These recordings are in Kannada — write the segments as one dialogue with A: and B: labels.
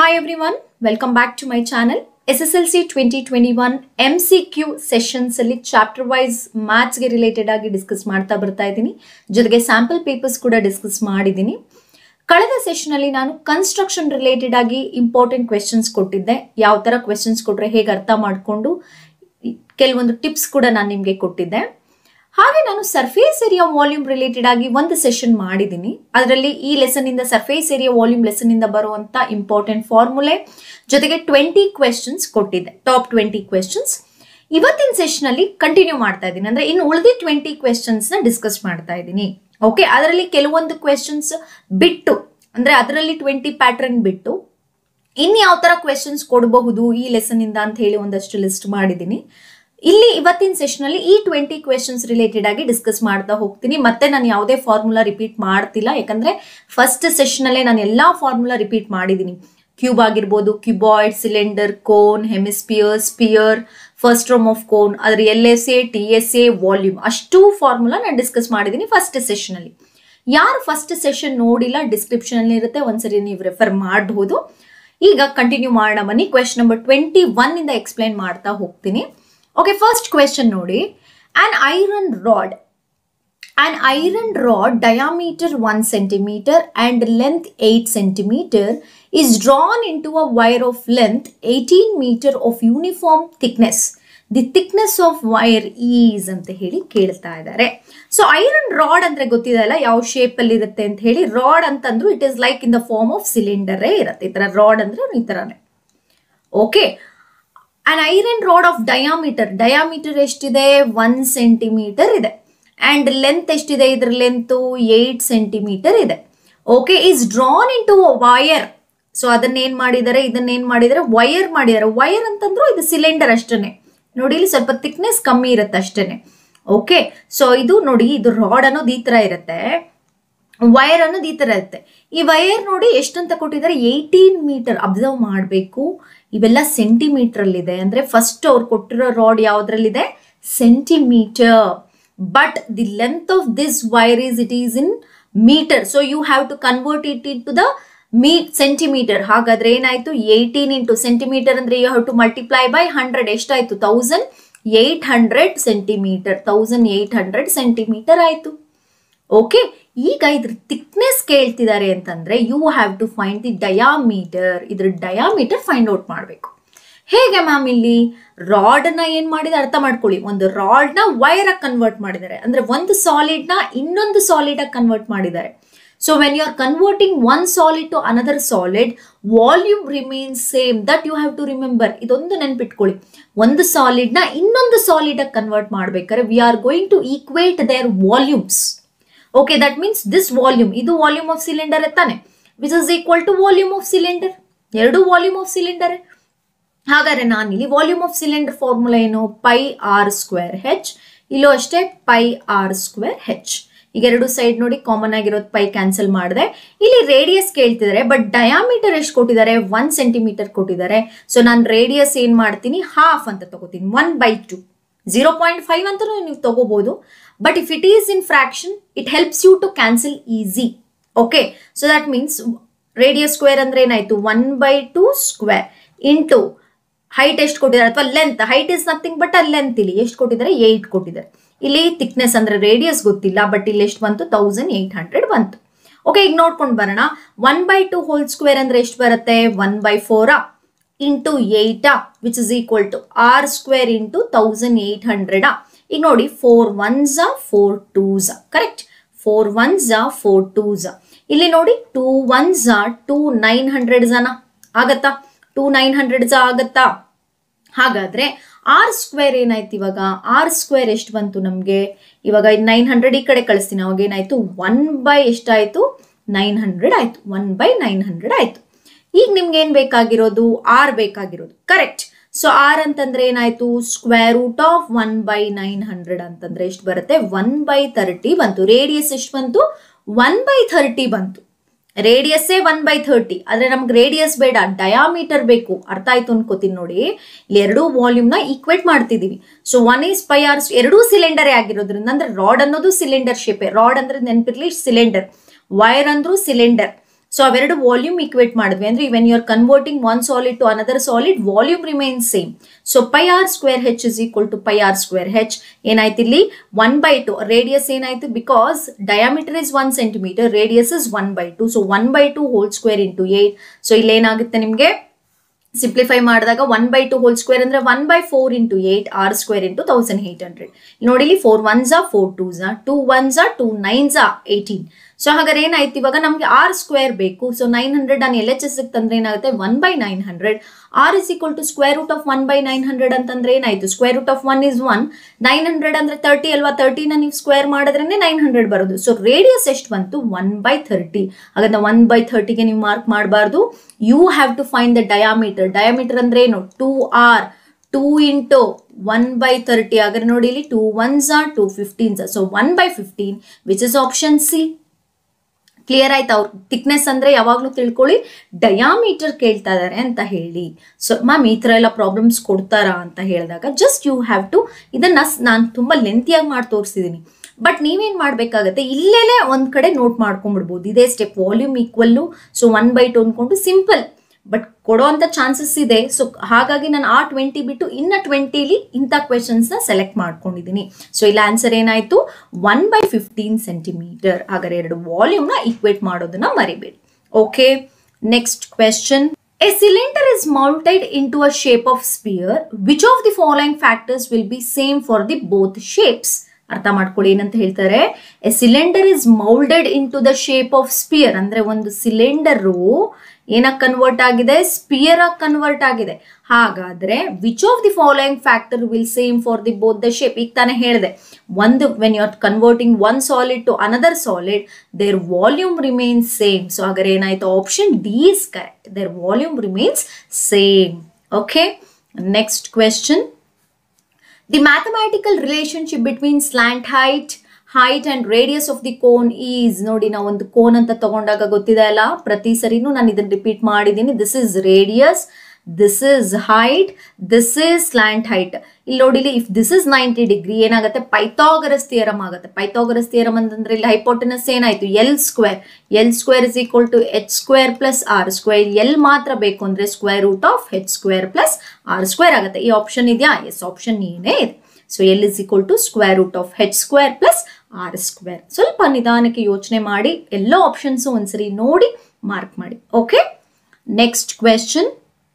A: Hi everyone, welcome back to my channel. SSLC 2021 MCQ sessions ಅಲ್ಲಿ ಚಾಪ್ಟರ್ ವೈಸ್ ಮ್ಯಾಥ್ಸ್ಗೆ ರಿಲೇಟೆಡ್ ಆಗಿ ಡಿಸ್ಕಸ್ ಮಾಡ್ತಾ ಬರ್ತಾ ಇದ್ದೀನಿ ಜೊತೆಗೆ ಸ್ಯಾಂಪಲ್ ಪೇಪರ್ಸ್ ಕೂಡ ಡಿಸ್ಕಸ್ ಮಾಡಿದ್ದೀನಿ ಕಳೆದ ಸೆಷನ್ ಅಲ್ಲಿ ನಾನು ಕನ್ಸ್ಟ್ರಕ್ಷನ್ ರಿಲೇಟೆಡ್ ಆಗಿ ಇಂಪಾರ್ಟೆಂಟ್ ಕ್ವೆಶನ್ಸ್ ಕೊಟ್ಟಿದ್ದೆ ಯಾವ ತರ ಕ್ವೆಶನ್ಸ್ ಕೊಟ್ರೆ ಹೇಗೆ ಅರ್ಥ ಮಾಡಿಕೊಂಡು ಕೆಲವೊಂದು ಟಿಪ್ಸ್ ಕೂಡ ನಾನು ನಿಮಗೆ ಕೊಟ್ಟಿದ್ದೆ ಹಾಗೆ ನಾನು ಸರ್ಫೇಸ್ ಏರಿಯಾ ವಾಲ್ಯೂಮ್ ರಿಲೇಟೆಡ್ ಆಗಿ ಒಂದು ಸೆಷನ್ ಮಾಡಿದ್ದೀನಿ ಅದರಲ್ಲಿ ಈ ಲೆಸನ್ ಇಂದ ಸರ್ಫೇಸ್ ಏರಿಯಾ ವಾಲ್ಯೂಮ್ ಲೆಸನ್ ಇಂದ ಬರುವಂತ ಇಂಪಾರ್ಟೆಂಟ್ ಫಾರ್ಮುಲೆ ಜೊತೆಗೆ ಟ್ವೆಂಟಿ ಕ್ವೆಶನ್ಸ್ ಕೊಟ್ಟಿದ್ದೆ ಟಾಪ್ ಟ್ವೆಂಟಿ ಕ್ವೆಶನ್ಸ್ ಇವತ್ತಿನ ಸೆಷನ್ ಅಲ್ಲಿ ಕಂಟಿನ್ಯೂ ಮಾಡ್ತಾ ಇದ್ದೀನಿ ಅಂದ್ರೆ ಇನ್ನು ಉಳಿದಿ ಟ್ವೆಂಟಿ ಕ್ವೆಶನ್ಸ್ ನ ಡಿಸ್ಕಸ್ ಮಾಡ್ತಾ ಇದ್ದೀನಿ ಓಕೆ ಅದರಲ್ಲಿ ಕೆಲವೊಂದು ಕ್ವೆಶನ್ಸ್ ಬಿಟ್ಟು ಅಂದ್ರೆ ಅದರಲ್ಲಿ ಟ್ವೆಂಟಿ ಪ್ಯಾಟರ್ನ್ ಬಿಟ್ಟು ಇನ್ ಯಾವ ತರ ಕ್ವೆಶನ್ಸ್ ಕೊಡಬಹುದು ಈ ಲೆಸನ್ ಇಂದ ಅಂತ ಹೇಳಿ ಒಂದಷ್ಟು ಲಿಸ್ಟ್ ಮಾಡಿದ್ದೀನಿ ಇಲ್ಲಿ ಇವತ್ತಿನ ಸೆಷನ್ ಅಲ್ಲಿ ಈ ಟ್ವೆಂಟಿ ಕ್ವೆಶನ್ಸ್ ರಿಲೇಟೆಡ್ ಆಗಿ ಡಿಸ್ಕಸ್ ಮಾಡ್ತಾ ಹೋಗ್ತೀನಿ ಮತ್ತೆ ನಾನು ಯಾವುದೇ ಫಾರ್ಮುಲಾ ರಿಪೀಟ್ ಮಾಡ್ತಿಲ್ಲ ಯಾಕಂದ್ರೆ ಫಸ್ಟ್ ಸೆಷನ್ ಅಲ್ಲೇ ನಾನು ಎಲ್ಲಾ ಫಾರ್ಮುಲಾ ರಿಪೀಟ್ ಮಾಡಿದ್ದೀನಿ ಕ್ಯೂಬ್ ಆಗಿರ್ಬೋದು cuboid cylinder cone hemisphere sphere frustum of cone ಅದ್ರ L S A T S A volume ಅಷ್ಟು ಫಾರ್ಮುಲಾ ನಾನು ಡಿಸ್ಕಸ್ ಮಾಡಿದ್ದೀನಿ ಫಸ್ಟ್ ಸೆಷನ್ ಅಲ್ಲಿ ಯಾರು ಫಸ್ಟ್ ಸೆಷನ್ ನೋಡಿಲ್ಲ ಡಿಸ್ಕ್ರಿಪ್ಷನ್ ಅಲ್ಲಿ ಇರುತ್ತೆ ಒಂದ್ಸರಿ ನೀವು ರೆಫರ್ ಮಾಡಬಹುದು ಈಗ ಕಂಟಿನ್ಯೂ ಮಾಡೋಣ ಬನ್ನಿ ಕ್ವೆಶನ್ ನಂಬರ್ ಟ್ವೆಂಟಿ ಒನ್ ಇಂದ ಎಕ್ಸ್ಪ್ಲೈನ್ ಮಾಡ್ತಾ ಹೋಗ್ತೀನಿ ಓಕೆ ಫಸ್ಟ್ ಕ್ವೆಶನ್ ನೋಡಿ an iron rod an iron rod diameter 1 centimeter and length 8 centimeter is drawn into a wire of length 18 meter of uniform thickness the thickness of wire is ಅಂತ ಹೇಳಿ ಕೇಳ್ತಾ ಇದ್ದಾರೆ ಸೊ ಐರನ್ ರಾಡ್ ಅಂದ್ರೆ ಗೊತ್ತಿದೆಯಲ್ಲ ಯಾವ ಶೇಪ್ ಅಲ್ಲಿ ಇರುತ್ತೆ ಅಂತ ಹೇಳಿ ರಾಡ್ ಅಂತಂದ್ರು it is like in the form of ಸಿಲಿಂಡರೇ ಇರುತ್ತೆ ಈ ತರ ರಾಡ್ ಅಂದ್ರೆ ಈ ತರನೇ okay an iron rod of diameter diameter ಎಷ್ಟಿದೆ ಒನ್ ಸೆಂಟಿಮೀಟರ್ ಇದೆ ಅಂಡ್ ಲೆಂತ್ ಎಷ್ಟಿದೆ ಇದ್ರ ಲೆಂತ್ ಏಟ್ ಸೆಂಟಿಮೀಟರ್ ಇದೆ okay is drawn into wire so ಅದನ್ನೇನ್ ಮಾಡಿದ್ದಾರೆ ಇದನ್ನೇನ್ ಮಾಡಿದ್ದಾರೆ ವಯರ್ ಮಾಡಿದ್ದಾರೆ ವಯರ್ ಅಂತಂದ್ರು ಇದು ಸಿಲಿಂಡರ್ ಅಷ್ಟೇನೆ ನೋಡಿ ಇಲ್ಲಿ ಸ್ವಲ್ಪ ಥಿಕ್ನೆಸ್ ಕಮ್ಮಿ ಇರುತ್ತೆ ಅಷ್ಟೇನೆ ಓಕೆ ಸೊ ಇದು ನೋಡಿ ಇದು ರಾಡ್ ಅನ್ನೋದು ಈ ತರ ಇರುತ್ತೆ ವೈರ್ ಅನ್ನೋದು ಈ ತರ ಇರುತ್ತೆ ಈ ವೈರ್ ನೋಡಿ ಎಷ್ಟಂತ ಕೊಟ್ಟಿದ್ದಾರೆ ಏಯ್ಟೀನ್ ಮೀಟರ್ ಅಬ್ಸರ್ವ್ ಮಾಡಬೇಕು ಇವೆಲ್ಲ ಸೆಂಟಿಮೀಟರ್ ಅಲ್ಲಿ ಇದೆ ಅಂದ್ರೆ ಫಸ್ಟ್ ಅವ್ರು ಕೊಟ್ಟಿರೋ ರಾಡ್ ಯಾವ್ದ್ರಲ್ಲಿದೆ centimetre but the length of this wire is it is in metre so you have to convert it into the me centimetre ಹಾಗಾದ್ರೆ ಏನಾಯ್ತು ಏಯ್ಟೀನ್ ಇಂಟು ಸೆಂಟಿಮೀಟರ್ ಅಂದ್ರೆ you have to multiply by hundred ಎಷ್ಟಾಯ್ತು thousand eight hundred centimetre thousand eight hundred centimetre ಆಯ್ತು ಓಕೆ ಈಗ ಇದ್ರ ಥಿಕ್ನೆಸ್ ಕೇಳ್ತಿದ್ದಾರೆ ಅಂತಂದ್ರೆ you have to find the diameter ಇದ್ರ ಡಯಾಮೀಟರ್ ಫೈಂಡ್ ಔಟ್ ಮಾಡಬೇಕು ಹೇಗೆ ಮ್ಯಾಮ್ ಇಲ್ಲಿ ರಾಡ್ ನ ಏನ್ ಮಾಡಿದ ಅರ್ಥ ಮಾಡ್ಕೊಳ್ಳಿ ಒಂದು ರಾಡ್ ನ ವೈರ್ ಆಗಿ ಕನ್ವರ್ಟ್ ಮಾಡಿದ್ದಾರೆ ಅಂದ್ರೆ ಒಂದು ಸಾಲಿಡ್ ನ ಇನ್ನೊಂದು ಸಾಲಿಡ್ ಆಗಿ ಕನ್ವರ್ಟ್ ಮಾಡಿದ್ದಾರೆ so when you are converting one solid to another solid volume remains same that you have to remember ಇದೊಂದು ನೆನ್ಪಿಟ್ಕೊಳ್ಳಿ ಒಂದು ಸಾಲಿಡ್ ನ ಇನ್ನೊಂದು ಸಾಲಿಡ್ ಆಗಿ ಕನ್ವರ್ಟ್ ಮಾಡ್ಬೇಕಾದ್ರೆ we are going to equate their volumes okay that means this volume ಇದು ವಾಲ್ಯೂಮ್ ಆಫ್ ಸಿಲಿಂಡರ್ ತಾನೆ which is equal to volume of cylinder ಎರಡು ವಾಲ್ಯೂಮ್ ಆಫ್ ಸಿಲಿಂಡರ್ ಹಾಗಾದ್ರೆ ನಾನು ಇಲ್ಲಿ ವಾಲ್ಯೂಮ್ ಆಫ್ ಸಿಲಿಂಡರ್ ಫಾರ್ಮುಲಾ ಏನು ಪೈ ಆರ್ ಸ್ಕ್ವೇರ್ ಹೆಚ್ ಇಲ್ಲೂ ಅಷ್ಟೇ ಪೈ ಆರ್ ಸ್ಕ್ವೇರ್ ಹೆಚ್ ಈಗ ಎರಡು ಸೈಡ್ ನೋಡಿ ಕಾಮನ್ ಆಗಿರೋದು ಪೈ ಕ್ಯಾನ್ಸಲ್ ಮಾಡಿದೆ ಇಲ್ಲಿ ರೇಡಿಯಸ್ ಕೇಳ್ತಿದ್ದಾರೆ ಬಟ್ ಡಯಾಮೀಟರ್ ಎಷ್ಟು ಕೊಟ್ಟಿದ್ದಾರೆ ಒನ್ ಸೆಂಟಿಮೀಟರ್ ಕೊಟ್ಟಿದ್ದಾರೆ ಸೊ ನಾನು ರೇಡಿಯಸ್ ಏನ್ ಮಾಡ್ತೀನಿ ಹಾಫ್ ಅಂತ ತಗೋತೀನಿ one by two zero point five ಅಂತ ನೀವು ತಗೋಬಹುದು but if it is in fraction it helps you to cancel easy okay so that means radius square ಅಂದ್ರೆ ಏನಾಯ್ತು one by two square into height ಎಷ್ಟು ಕೊಟ್ಟಿದ್ದಾರೆ ಅಥವಾ length height is nothing but ಆ ಲೆಂತ್ ಇಲ್ಲಿ ಎಷ್ಟು ಕೊಟ್ಟಿದ್ದಾರೆ ಏಯ್ಟ್ ಕೊಟ್ಟಿದ್ದಾರೆ ಇಲ್ಲಿ ಥಿಕ್ನೆಸ್ ಅಂದ್ರೆ ರೇಡಿಯಸ್ ಗೊತ್ತಿಲ್ಲ ಬಟ್ ಇಲ್ಲಿ ಎಷ್ಟು ಬಂತು ತೌಸಂಡ್ ಏಯ್ಟ್ ಹಂಡ್ರೆಡ್ ಬಂತು ಓಕೆ ಈಗ ನೋಡ್ಕೊಂಡು ಬರೋಣ one by two whole square ಅಂದ್ರೆ ಎಷ್ಟು ಬರುತ್ತೆ ಒನ್ ಬೈ ಫೋರಾ ಇಂಟು ಏಯ್ಟಾ which is equal to r square into thousand eight ಹಂಡ್ರೆಡಾ ಈಗ ನೋಡಿ four ones four twos correct four ones four twos ಇಲ್ಲಿ ನೋಡಿ two ones two nine hundred ಜನ ಆಗತ್ತಾ ಟೂ ನೈನ್ ಹಂಡ್ರೆಡ್ ಜ ಆಗತ್ತಾ ಹಾಗಾದ್ರೆ ಆರ್ ಸ್ಕ್ವೇರ್ ಏನಾಯ್ತು ಇವಾಗ ಆರ್ ಸ್ಕ್ವೇರ್ ಎಷ್ಟು ಬಂತು ನಮಗೆ ಇವಾಗ ನೈನ್ ಹಂಡ್ರೆಡ್ ಈ ಕಡೆ ಕಳಿಸ್ತೀನಿ ಅವಾಗ ಏನಾಯ್ತು ಒನ್ ಬೈ ಎಷ್ಟಾಯ್ತು ನೈನ್ ಹಂಡ್ರೆಡ್ ಆಯ್ತು ಒನ್ ಬೈ ನೈನ್ ಹಂಡ್ರೆಡ್ ಆಯ್ತು ಈಗ ನಿಮ್ಗೆ ಏನ್ ಬೇಕಾಗಿರೋದು ಆರ್ ಬೇಕಾಗಿರೋದು ಕರೆಕ್ಟ್ ಸೊ ಆರ್ ಅಂತಂದ್ರೆ ಏನಾಯ್ತು square root of one by nine hundred ಅಂತಂದ್ರೆ ಎಷ್ಟು ಬರುತ್ತೆ ಒನ್ ಬೈ ತರ್ಟಿ ಬಂತು ರೇಡಿಯಸ್ ಎಷ್ಟು ಬಂತು ಒನ್ ಬೈ ಥರ್ಟಿ ಬಂತು ರೇಡಿಯಸ್ಸೇ ಒನ್ ಬೈ ಥರ್ಟಿ ಆದ್ರೆ ನಮ್ಗೆ ರೇಡಿಯಸ್ ಬೇಡ ಡಯಾಮೀಟರ್ ಬೇಕು ಅರ್ಥ ಆಯ್ತು ಅನ್ಕೋತೀನಿ ನೋಡಿ ಇಲ್ಲಿ ಎರಡೂ ವಾಲ್ಯೂಮ್ ನ ಈಕ್ವೇಟ್ ಮಾಡ್ತಿದೀವಿ so one is pi r ಎರಡೂ ಸಿಲಿಂಡರೇ ಆಗಿರೋದ್ರಿಂದ ಅಂದ್ರೆ ರಾಡ್ ಅನ್ನೋದು ಸಿಲಿಂಡರ್ ಶೇಪೆ ರಾಡ್ ಅಂದ್ರೆ ನೆನಪಿರ್ಲಿ ಸಿಲಿಂಡರ್ ವೈರ್ ಅಂದ್ರೂ ಸಿಲಿಂಡರ್ ಸೊ ಅವೆರಡು ವಾಲ್ಯೂಮ್ ಇಕ್ವೇಟ್ ಮಾಡಿದ್ವಿ ಅಂದ್ರೆ when you are converting one solid to another solid volume remain same so pi R square h is equal to pi R square h ಏನಾಯ್ತು ಇಲ್ಲಿ ಒನ್ ಬೈ ಟು ರೇಡಿಯಸ್ ಏನಾಯ್ತು because diameter is one centimetre radius is one by two so one by two whole square into eight so ಇಲ್ಲಿ ಏನಾಗುತ್ತೆ ನಿಮಗೆ ಸಿಂಪ್ಲಿಫೈ ಮಾಡಿದಾಗ one by two whole square ಅಂದ್ರೆ one by four into eight r square into thousand eight hundred ನೋಡಿ ಇಲ್ಲಿ ಫೋರ್ ಒನ್ ಝಾ ಫೋರ್ ಟೂ ಝಾ ಟೂ ಒನ್ ಝಾ ಟೂ ನೈನ್ ಝಾ ಏಯ್ಟೀನ್ ಸೊ ಹಾಗಾದ್ರೆ ಏನಾಯ್ತು ಇವಾಗ ನಮಗೆ ಆರ್ ಸ್ಕ್ವೇರ್ ಬೇಕು ಸೊ ನೈನ್ ಹಂಡ್ರೆಡ್ ನಾನು ಎಲ್ ಎಚ್ ಎಸ್ ತಂದ್ರೆ ಏನಾಗುತ್ತೆ one by nine hundred r is equal to square root of one by nine hundred ಅಂತಂದ್ರೆ ಏನಾಯ್ತು square root of one is one nine hundred ಅಂದ್ರೆ ತರ್ಟಿ ಅಲ್ವಾ ತರ್ಟಿನ ನೀವು ಸ್ಕ್ವೇರ್ ಮಾಡಿದ್ರೆ ನೈನ್ ಹಂಡ್ರೆಡ್ ಬರೋದು ಸೊ ರೇಡಿಯಸ್ ಎಷ್ಟು ಬಂತು ಒನ್ ಬೈ ಥರ್ಟಿ ಹಾಗಾದ್ರೆ ಒನ್ ಬೈ ಥರ್ಟಿಗೆ ನೀವು ಮಾರ್ಕ್ ಮಾಡಬಾರ್ದು you have to find the diameter diameter ಅಂದ್ರೆ ಏನು two r two into one by thirty ಹಾಗಾದ್ರೆ ನೋಡಿ ಇಲ್ಲಿ two ones are two fifteens so one by fifteen which is option C clear ಆಯ್ತಾ ಅವ್ರ ಥಿಕ್ನೆಸ್ ಅಂದ್ರೆ ಯಾವಾಗಲೂ ತಿಳ್ಕೊಳ್ಳಿ ಡಯಾಮೀಟರ್ ಕೇಳ್ತಾ ಇದಾರೆ ಅಂತ ಹೇಳಿ ಸೊ ಮ್ಯಾಮ್ ಈ ಥರ ಎಲ್ಲ ಪ್ರಾಬ್ಲಮ್ಸ್ ಕೊಡ್ತಾರಾ ಅಂತ ಹೇಳಿದಾಗ ಜಸ್ಟ್ ಯು ಹ್ಯಾವ್ ಟು ಇದನ್ನ ನಾನು ತುಂಬ ಲೆಂತಿಯಾಗಿ ಮಾಡಿ ತೋರಿಸಿದ್ದೀನಿ ಬಟ್ ನೀವೇನು ಮಾಡಬೇಕಾಗತ್ತೆ ಇಲ್ಲೇನೆ ಒಂದು ಕಡೆ ನೋಟ್ ಮಾಡ್ಕೊಂಡ್ಬಿಡ್ಬೋದು ಇದೇ step volume equal so one by two ಅಂದ್ಕೊಂಡು ಸಿಂಪಲ್ ಬಟ್ ಕೊಡೋ ಅಂಥ ಚಾನ್ಸಸ್ ಇದೆ ಸೊ ಹಾಗಾಗಿ ನಾನು ಆ ಟ್ವೆಂಟಿ ಬಿಟ್ಟು ಇನ್ನ ಟ್ವೆಂಟಿಲಿ ಇಂಥ ಕ್ವೆಶನ್ಸ್ನ ಸೆಲೆಕ್ಟ್ ಮಾಡ್ಕೊಂಡಿದ್ದೀನಿ ಸೊ ಇಲ್ಲಿ ಆನ್ಸರ್ ಏನಾಯಿತು ಒನ್ ಬೈ ಫಿಫ್ಟೀನ್ ಸೆಂಟಿಮೀಟರ್ ಹಾಗಾದ್ರೆ ಎರಡು ವಾಲ್ಯೂಮ್ನ ಈಕ್ವೇಟ್ ಮಾಡೋದನ್ನ ಮರಿಬೇಡಿ okay next question A cylinder is mounted into a shape of sphere. Which of the following factors will be same for the both shapes? ಅರ್ಥ ಮಾಡ್ಕೊಳ್ಳಿ ಏನಂತ ಹೇಳ್ತಾರೆ a cylinder is moulded into the shape of sphere ಅಂದ್ರೆ ಒಂದು ಸಿಲಿಂಡರು ಏನಕ್ಕೆ ಕನ್ವರ್ಟ್ ಆಗಿದೆ ಸ್ಪಿಯರ್ ಆಗಿ ಕನ್ವರ್ಟ್ ಆಗಿದೆ ಹಾಗಾದ್ರೆ which of the following factor will same for the both the shape ಈಗ ತಾನೇ ಹೇಳಿದೆ ಒಂದು when you are converting one solid to another solid their volume remains same so ಹಾಗಾದ್ರೆ ಏನಾಯ್ತು option D is correct their volume remains same okay next question The mathematical relationship between slant height, height and radius of the cone is ನೋಡಿ ನಾವು ಒಂದು ಕೋನ್ ಅಂತ ತಗೊಂಡಾಗ ಗೊತ್ತಿದೆ ಅಲ್ಲ ಪ್ರತಿ ಸರಿನೂ ನಾನು ಇದನ್ನ ರಿಪೀಟ್ ಮಾಡಿದ್ದೀನಿ this is radius this is height this is slant height ಇಲ್ಲಿ ನೋಡಿ ಇಲ್ಲಿ if this is ninety degree ಏನಾಗುತ್ತೆ ಪೈಥಾಗರಸ್ ಥಿಯರಮ್ ಆಗುತ್ತೆ ಪೈಥಾಗರಸ್ ಥಿಯರಮ್ ಅಂತಂದ್ರೆ ಇಲ್ಲಿ ಹೈಪೋಟೆನಸ್ ಏನಾಯ್ತು l square l square is equal to h square plus R square l ಮಾತ್ರ ಬೇಕು ಅಂದ್ರೆ square root of H square plus R square ಆಗುತ್ತೆ ಈ ಆಪ್ಷನ್ ಇದೆಯಾ ಎಸ್ ಆಪ್ಷನ್ ಏನೇ ಇದೆ so l is equal to square root of H square plus R square ಸ್ವಲ್ಪ ನಿಧಾನಕ್ಕೆ ಯೋಚನೆ ಮಾಡಿ ಎಲ್ಲ ಆಪ್ಷನ್ಸ್ ಒಂದ್ಸರಿ ನೋಡಿ ಮಾರ್ಕ್ ಮಾಡಿ okay next question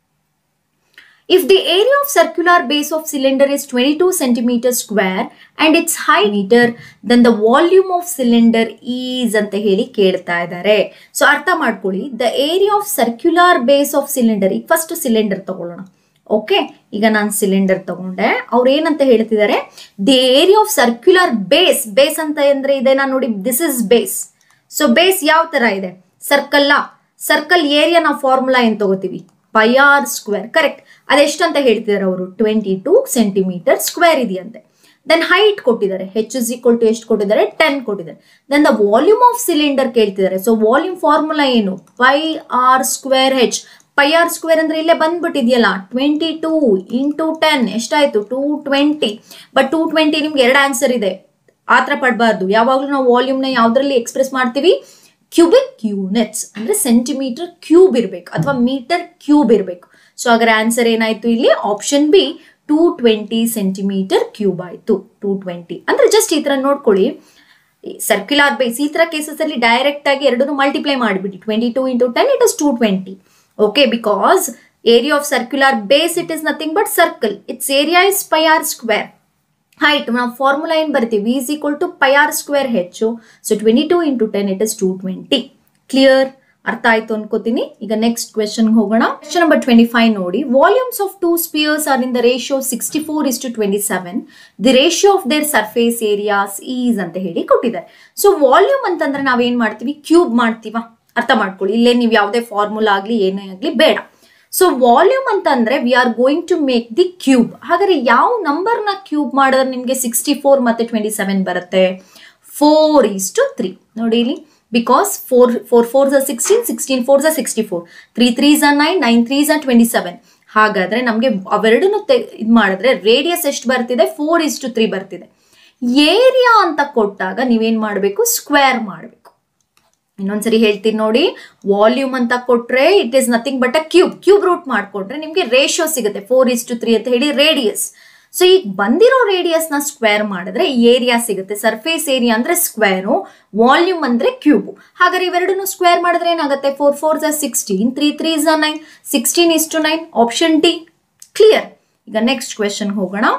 A: If the area of circular base of cylinder is 22 centimeter square and its height meter, then the volume of cylinder is ಅಂತ ಹೇಳಿ ಕೇಳ್ತಾ ಇದ್ದಾರೆ ಸೊ ಅರ್ಥ ಮಾಡ್ಕೊಳ್ಳಿ the area of circular base of cylinder ಈಗ ಫಸ್ಟ್ ಸಿಲಿಂಡರ್ ತಗೊಳ್ಳೋಣ ಓಕೆ ಈಗ ನಾನು ಸಿಲಿಂಡರ್ ತಗೊಂಡೆ ಅವ್ರು ಏನಂತ ಹೇಳ್ತಿದ್ದಾರೆ the area of circular base base ಅಂತ ಅಂದ್ರೆ ಇದೆ ನಾನು ನೋಡಿ this is base so base ಯಾವ ತರ ಇದೆ ಸರ್ಕಲ್ ಸರ್ಕಲ್ ಏರಿಯಾ ನಾವು ಫಾರ್ಮುಲಾ ಏನ್ ತಗೋತೀವಿ ಪೈ ಆರ್ ಸ್ಕ್ವೇರ್ ಕರೆಕ್ಟ್ ಅದೆಷ್ಟು ಅಂತ ಹೇಳ್ತಿದ್ದಾರೆ ಅವರು ಟ್ವೆಂಟಿ ಟೂ ಸೆಂಟಿಮೀಟರ್ ಸ್ಕ್ವೇರ್ ಇದೆಯಂತೆ ದೆನ್ ಹೈಟ್ ಕೊಟ್ಟಿದ್ದಾರೆ ಹೆಚ್ ಇಸ್ ಈಕ್ವಲ್ ಟು ಎಷ್ಟು ಕೊಟ್ಟಿದ್ದಾರೆ ಟೆನ್ ಕೊಟ್ಟಿದ್ದಾರೆ then the volume of cylinder ಕೇಳ್ತಿದ್ದಾರೆ ಸೊ ವಾಲ್ಯೂಮ್ ಫಾರ್ಮುಲಾ ಏನು pi R square h pi R square ಅಂದ್ರೆ ಇಲ್ಲೇ ಬಂದ್ಬಿಟ್ಟಿದೆಯಲ್ಲ ಟ್ವೆಂಟಿ ಟೂ ಇಂಟು ಟೆನ್ ಎಷ್ಟಾಯ್ತು two twenty but two twenty ನಿಮ್ಗೆ ಎರಡು ಆನ್ಸರ್ ಇದೆ ಆ ಥರ ಪಡಬಾರ್ದು ಯಾವಾಗಲೂ ನಾವು ವಾಲ್ಯೂಮ್ನ ಯಾವ್ದ್ರಲ್ಲಿ ಎಕ್ಸ್ಪ್ರೆಸ್ ಮಾಡ್ತೀವಿ ಕ್ಯೂಬಿಕ್ ಯೂನಿಟ್ಸ್ ಅಂದ್ರೆ ಸೆಂಟಿಮೀಟರ್ ಕ್ಯೂಬ್ ಇರಬೇಕು ಅಥವಾ ಮೀಟರ್ ಕ್ಯೂಬ್ ಇರಬೇಕು ಸೊ ಹಾಗಾದ್ರೆ ಆನ್ಸರ್ ಏನಾಯ್ತು ಇಲ್ಲಿ option B two twenty centimetre cube ಆಯ್ತು ಟೂ ಟ್ವೆಂಟಿ ಅಂದ್ರೆ ಜಸ್ಟ್ ಈ ತರ ನೋಡ್ಕೊಳ್ಳಿ ಸರ್ಕ್ಯುಲರ್ ಬೇಸ್ ಈ ತರ ಕೇಸಸ್ ಅಲ್ಲಿ ಡೈರೆಕ್ಟ್ ಆಗಿ ಎರಡನ್ನು ಮಲ್ಟಿಪ್ಲೈ ಮಾಡಿಬಿಡಿ twenty two into ten it is two twenty okay because area of circular base it is nothing but circle its area is pi R square height ನಾವು ಫಾರ್ಮುಲಾ ಏನು ಬರ್ತೀವಿ is equal to pi R square h so twenty two into ten it is two twenty clear ಅರ್ಥ ಆಯ್ತು ಅನ್ಕೋತೀನಿ ಈಗ ನೆಕ್ಸ್ಟ್ ಕ್ವೆಶನ್ ಹೋಗೋಣ ಕ್ವೆಶನ್ ನಂಬರ್ ಟ್ವೆಂಟಿ ಫೈವ್ ನೋಡಿ volumes of two spheres are in the ratio sixty four is to twenty seven the ratio of their surface areas is ಅಂತ ಹೇಳಿ ಕೊಟ್ಟಿದ್ದಾರೆ ಸೊ ವಾಲ್ಯೂಮ್ ಅಂತಂದ್ರೆ ನಾವೇನ್ ಮಾಡ್ತೀವಿ ಕ್ಯೂಬ್ ಮಾಡ್ತೀವ ಅರ್ಥ ಮಾಡ್ಕೊಳ್ಳಿ ಇಲ್ಲೇ ನೀವು ಯಾವುದೇ ಫಾರ್ಮುಲಾ ಆಗಲಿ ಏನೇ ಆಗಲಿ ಬೇಡ ಸೊ ವಾಲ್ಯೂಮ್ ಅಂತಂದ್ರೆ we are going to make the cube ಹಾಗಾದ್ರೆ ಯಾವ ನಂಬರ್ನ ಕ್ಯೂಬ್ ಮಾಡಿದ್ರೆ ನಿಮಗೆ ಸಿಕ್ಸ್ಟಿ ಫೋರ್ ಮತ್ತೆ ಟ್ವೆಂಟಿ ಸೆವೆನ್ ಬರುತ್ತೆ ಫೋರ್ ಈಸ್ ಟು ತ್ರೀ ನೋಡಿ ಇಲ್ಲಿ ಬಿಕಾಸ್ ಫೋರ್ ಫೋರ್ ಫೋರ್ ಝ ಸಿಕ್ಸ್ಟೀನ್ ಸಿಕ್ಸ್ಟೀನ್ ಫೋರ್ ಝ ಸಿಕ್ಸ್ಟಿ ಫೋರ್ ತ್ರೀ ತ್ರೀ ಝ ನೈನ್ ನೈನ್ ತ್ರೀ ಝ ಟ್ವೆಂಟಿ ಸೆವೆನ್ ಹಾಗಾದ್ರೆ ನಮಗೆ ಅವೆರಡನ್ನು ತೆ ಇದು ಮಾಡಿದ್ರೆ ರೇಡಿಯಸ್ ಎಷ್ಟು ಬರ್ತಿದೆ ಫೋರ್ ಇಸ್ ಟು ತ್ರೀ ಬರ್ತಿದೆ ಏರಿಯಾ ಅಂತ ಕೊಟ್ಟಾಗ ನೀವೇನು ಮಾಡಬೇಕು ಸ್ಕ್ವೇರ್ ಮಾಡಬೇಕು ಇನ್ನೊಂದ್ಸರಿ ಹೇಳ್ತೀನಿ ನೋಡಿ ವಾಲ್ಯೂಮ್ ಅಂತ ಕೊಟ್ರೆ it is nothing but a cube cube root ಮಾಡ್ಕೊಂಡ್ರೆ ನಿಮಗೆ ರೇಷಿಯೋ ಸಿಗುತ್ತೆ ಫೋರ್ ಇಸ್ ಟು ತ್ರೀ ಅಂತ ಹೇಳಿ ರೇಡಿಯಸ್ ಸೊ ಈಗ ಬಂದಿರೋ ರೇಡಿಯಸ್ ನ ಸ್ಕ್ವೇರ್ ಮಾಡಿದ್ರೆ ಏರಿಯಾ ಸಿಗುತ್ತೆ ಸರ್ಫೇಸ್ ಏರಿಯಾ ಅಂದ್ರೆ ಸ್ಕ್ವೇರು ವಾಲ್ಯೂಮ್ ಅಂದ್ರೆ ಕ್ಯೂಬ್ ಹಾಗಾದ್ರೆ ಇವೆರಡನ್ನು ಸ್ಕ್ವೇರ್ ಮಾಡಿದ್ರೆ ಏನಾಗುತ್ತೆ ಫೋರ್ ಫೋರ್ ಝ ಸಿಕ್ಸ್ಟೀನ್ ತ್ರೀ ತ್ರೀ ಝ nine sixteen is to nine option D clear ಈಗ ನೆಕ್ಸ್ಟ್ ಕ್ವೆಶನ್ ಹೋಗೋಣ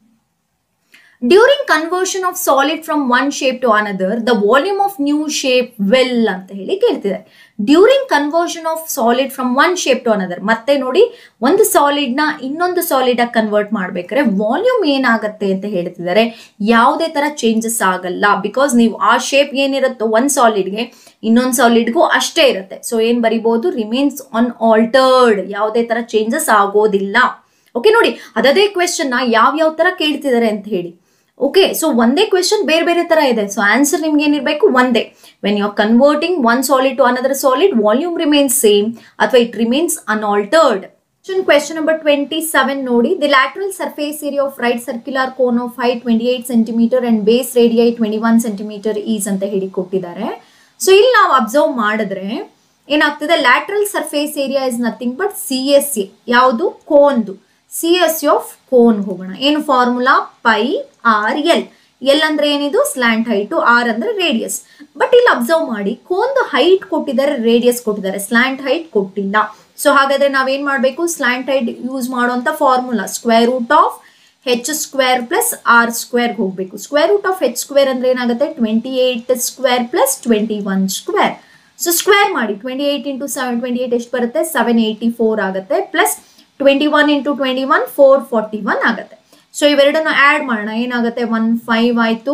A: during conversion of solid from one shape to another the volume of new shape well ಅಂತ ಹೇಳಿ ಕೇಳ್ತಿದ್ದಾರೆ during conversion of solid from one shape to another ಮತ್ತೆ ನೋಡಿ ಒಂದು ಸಾಲಿಡ್ ನ ಇನ್ನೊಂದು ಸಾಲಿಡ್ ಆಗಿ ಕನ್ವರ್ಟ್ ಮಾಡ್ಬೇಕಾದ್ರೆ ವಾಲ್ಯೂಮ್ ಏನಾಗತ್ತೆ ಅಂತ ಹೇಳ್ತಿದ್ದಾರೆ ಯಾವುದೇ ತರ ಚೇಂಜಸ್ ಆಗಲ್ಲ ಬಿಕಾಸ್ ನೀವು ಆ ಶೇಪ್ ಏನಿರುತ್ತೋ ಒಂದ್ ಸಾಲಿಡ್ಗೆ ಇನ್ನೊಂದು ಸಾಲಿಡ್ಗೂ ಅಷ್ಟೇ ಇರುತ್ತೆ ಸೊ ಏನ್ ಬರಿಬಹುದು ರಿಮೇನ್ಸ್ ಆನ್ ಆಲ್ಟರ್ಡ್ ಯಾವುದೇ ತರ ಚೇಂಜಸ್ ಆಗೋದಿಲ್ಲ ಓಕೆ ನೋಡಿ ಅದದೇ ಕ್ವೆಶನ್ ನ ಯಾವ ಯಾವ ತರ ಕೇಳ್ತಿದ್ದಾರೆ ಅಂತ ಹೇಳಿ ಓಕೆ ಸೊ ಒಂದೇ ಕ್ವೆಶನ್ ಬೇರೆ ಬೇರೆ ತರ ಇದೆ ಸೊ ಆನ್ಸರ್ ನಿಮ್ಗೆ ಏನಿರಬೇಕು ಒಂದೇ when you are converting one solid to another solid volume remains same ಅಥವಾ it remains unaltered question number twenty seven ನೋಡಿ the lateral surface area of right circular cone of height twenty eight centimeter and base radii twenty one centimeter is ಅಂತ ಹೇಳಿ ಕೊಟ್ಟಿದ್ದಾರೆ ಸೊ ಇಲ್ಲಿ ನಾವು ಅಬ್ಸರ್ವ್ ಮಾಡಿದ್ರೆ ಏನಾಗ್ತದೆ lateral surface area is nothing but C S A ಯಾವುದು ಕೋನ್ದು ಸಿ ಎಸ್ ಆಫ್ ಕೋನ್ ಹೋಗೋಣ ಏನು formula pi R L L ಅಂದ್ರೆ ಏನಿದು ಸ್ಲ್ಯಾಂಟ್ ಹೈಟು ಆರ್ ಅಂದ್ರೆ ರೇಡಿಯಸ್ ಬಟ್ ಇಲ್ಲಿ ಅಬ್ಸರ್ವ್ ಮಾಡಿ ಕೋನ್ದು ಹೈಟ್ ಕೊಟ್ಟಿದ್ದಾರೆ ರೇಡಿಯಸ್ ಕೊಟ್ಟಿದ್ದಾರೆ ಸ್ಲ್ಯಾಂಟ್ ಹೈಟ್ ಕೊಟ್ಟಿಲ್ಲ ಸೊ ಹಾಗಾದ್ರೆ ನಾವೇನ್ ಮಾಡಬೇಕು ಸ್ಲ್ಯಾಂಟ್ ಹೈಟ್ ಯೂಸ್ ಮಾಡುವಂತ formula square root of H square plus R square ಹೋಗಬೇಕು square root of H square ಅಂದ್ರೆ ಏನಾಗುತ್ತೆ twenty eight square plus twenty one square so square ಮಾಡಿ twenty eight into seven twenty eight ಎಷ್ಟು ಬರುತ್ತೆ ಸೆವೆನ್ ಏಯ್ಟಿ ಫೋರ್ ಆಗುತ್ತೆ plus twenty one into twenty one four forty one ಆಗುತ್ತೆ ಸೊ ಇವೆರಡನ್ನು ಆ್ಯಡ್ ಮಾಡೋಣ ಏನಾಗುತ್ತೆ ಒನ್ ಫೈವ್ ಆಯಿತು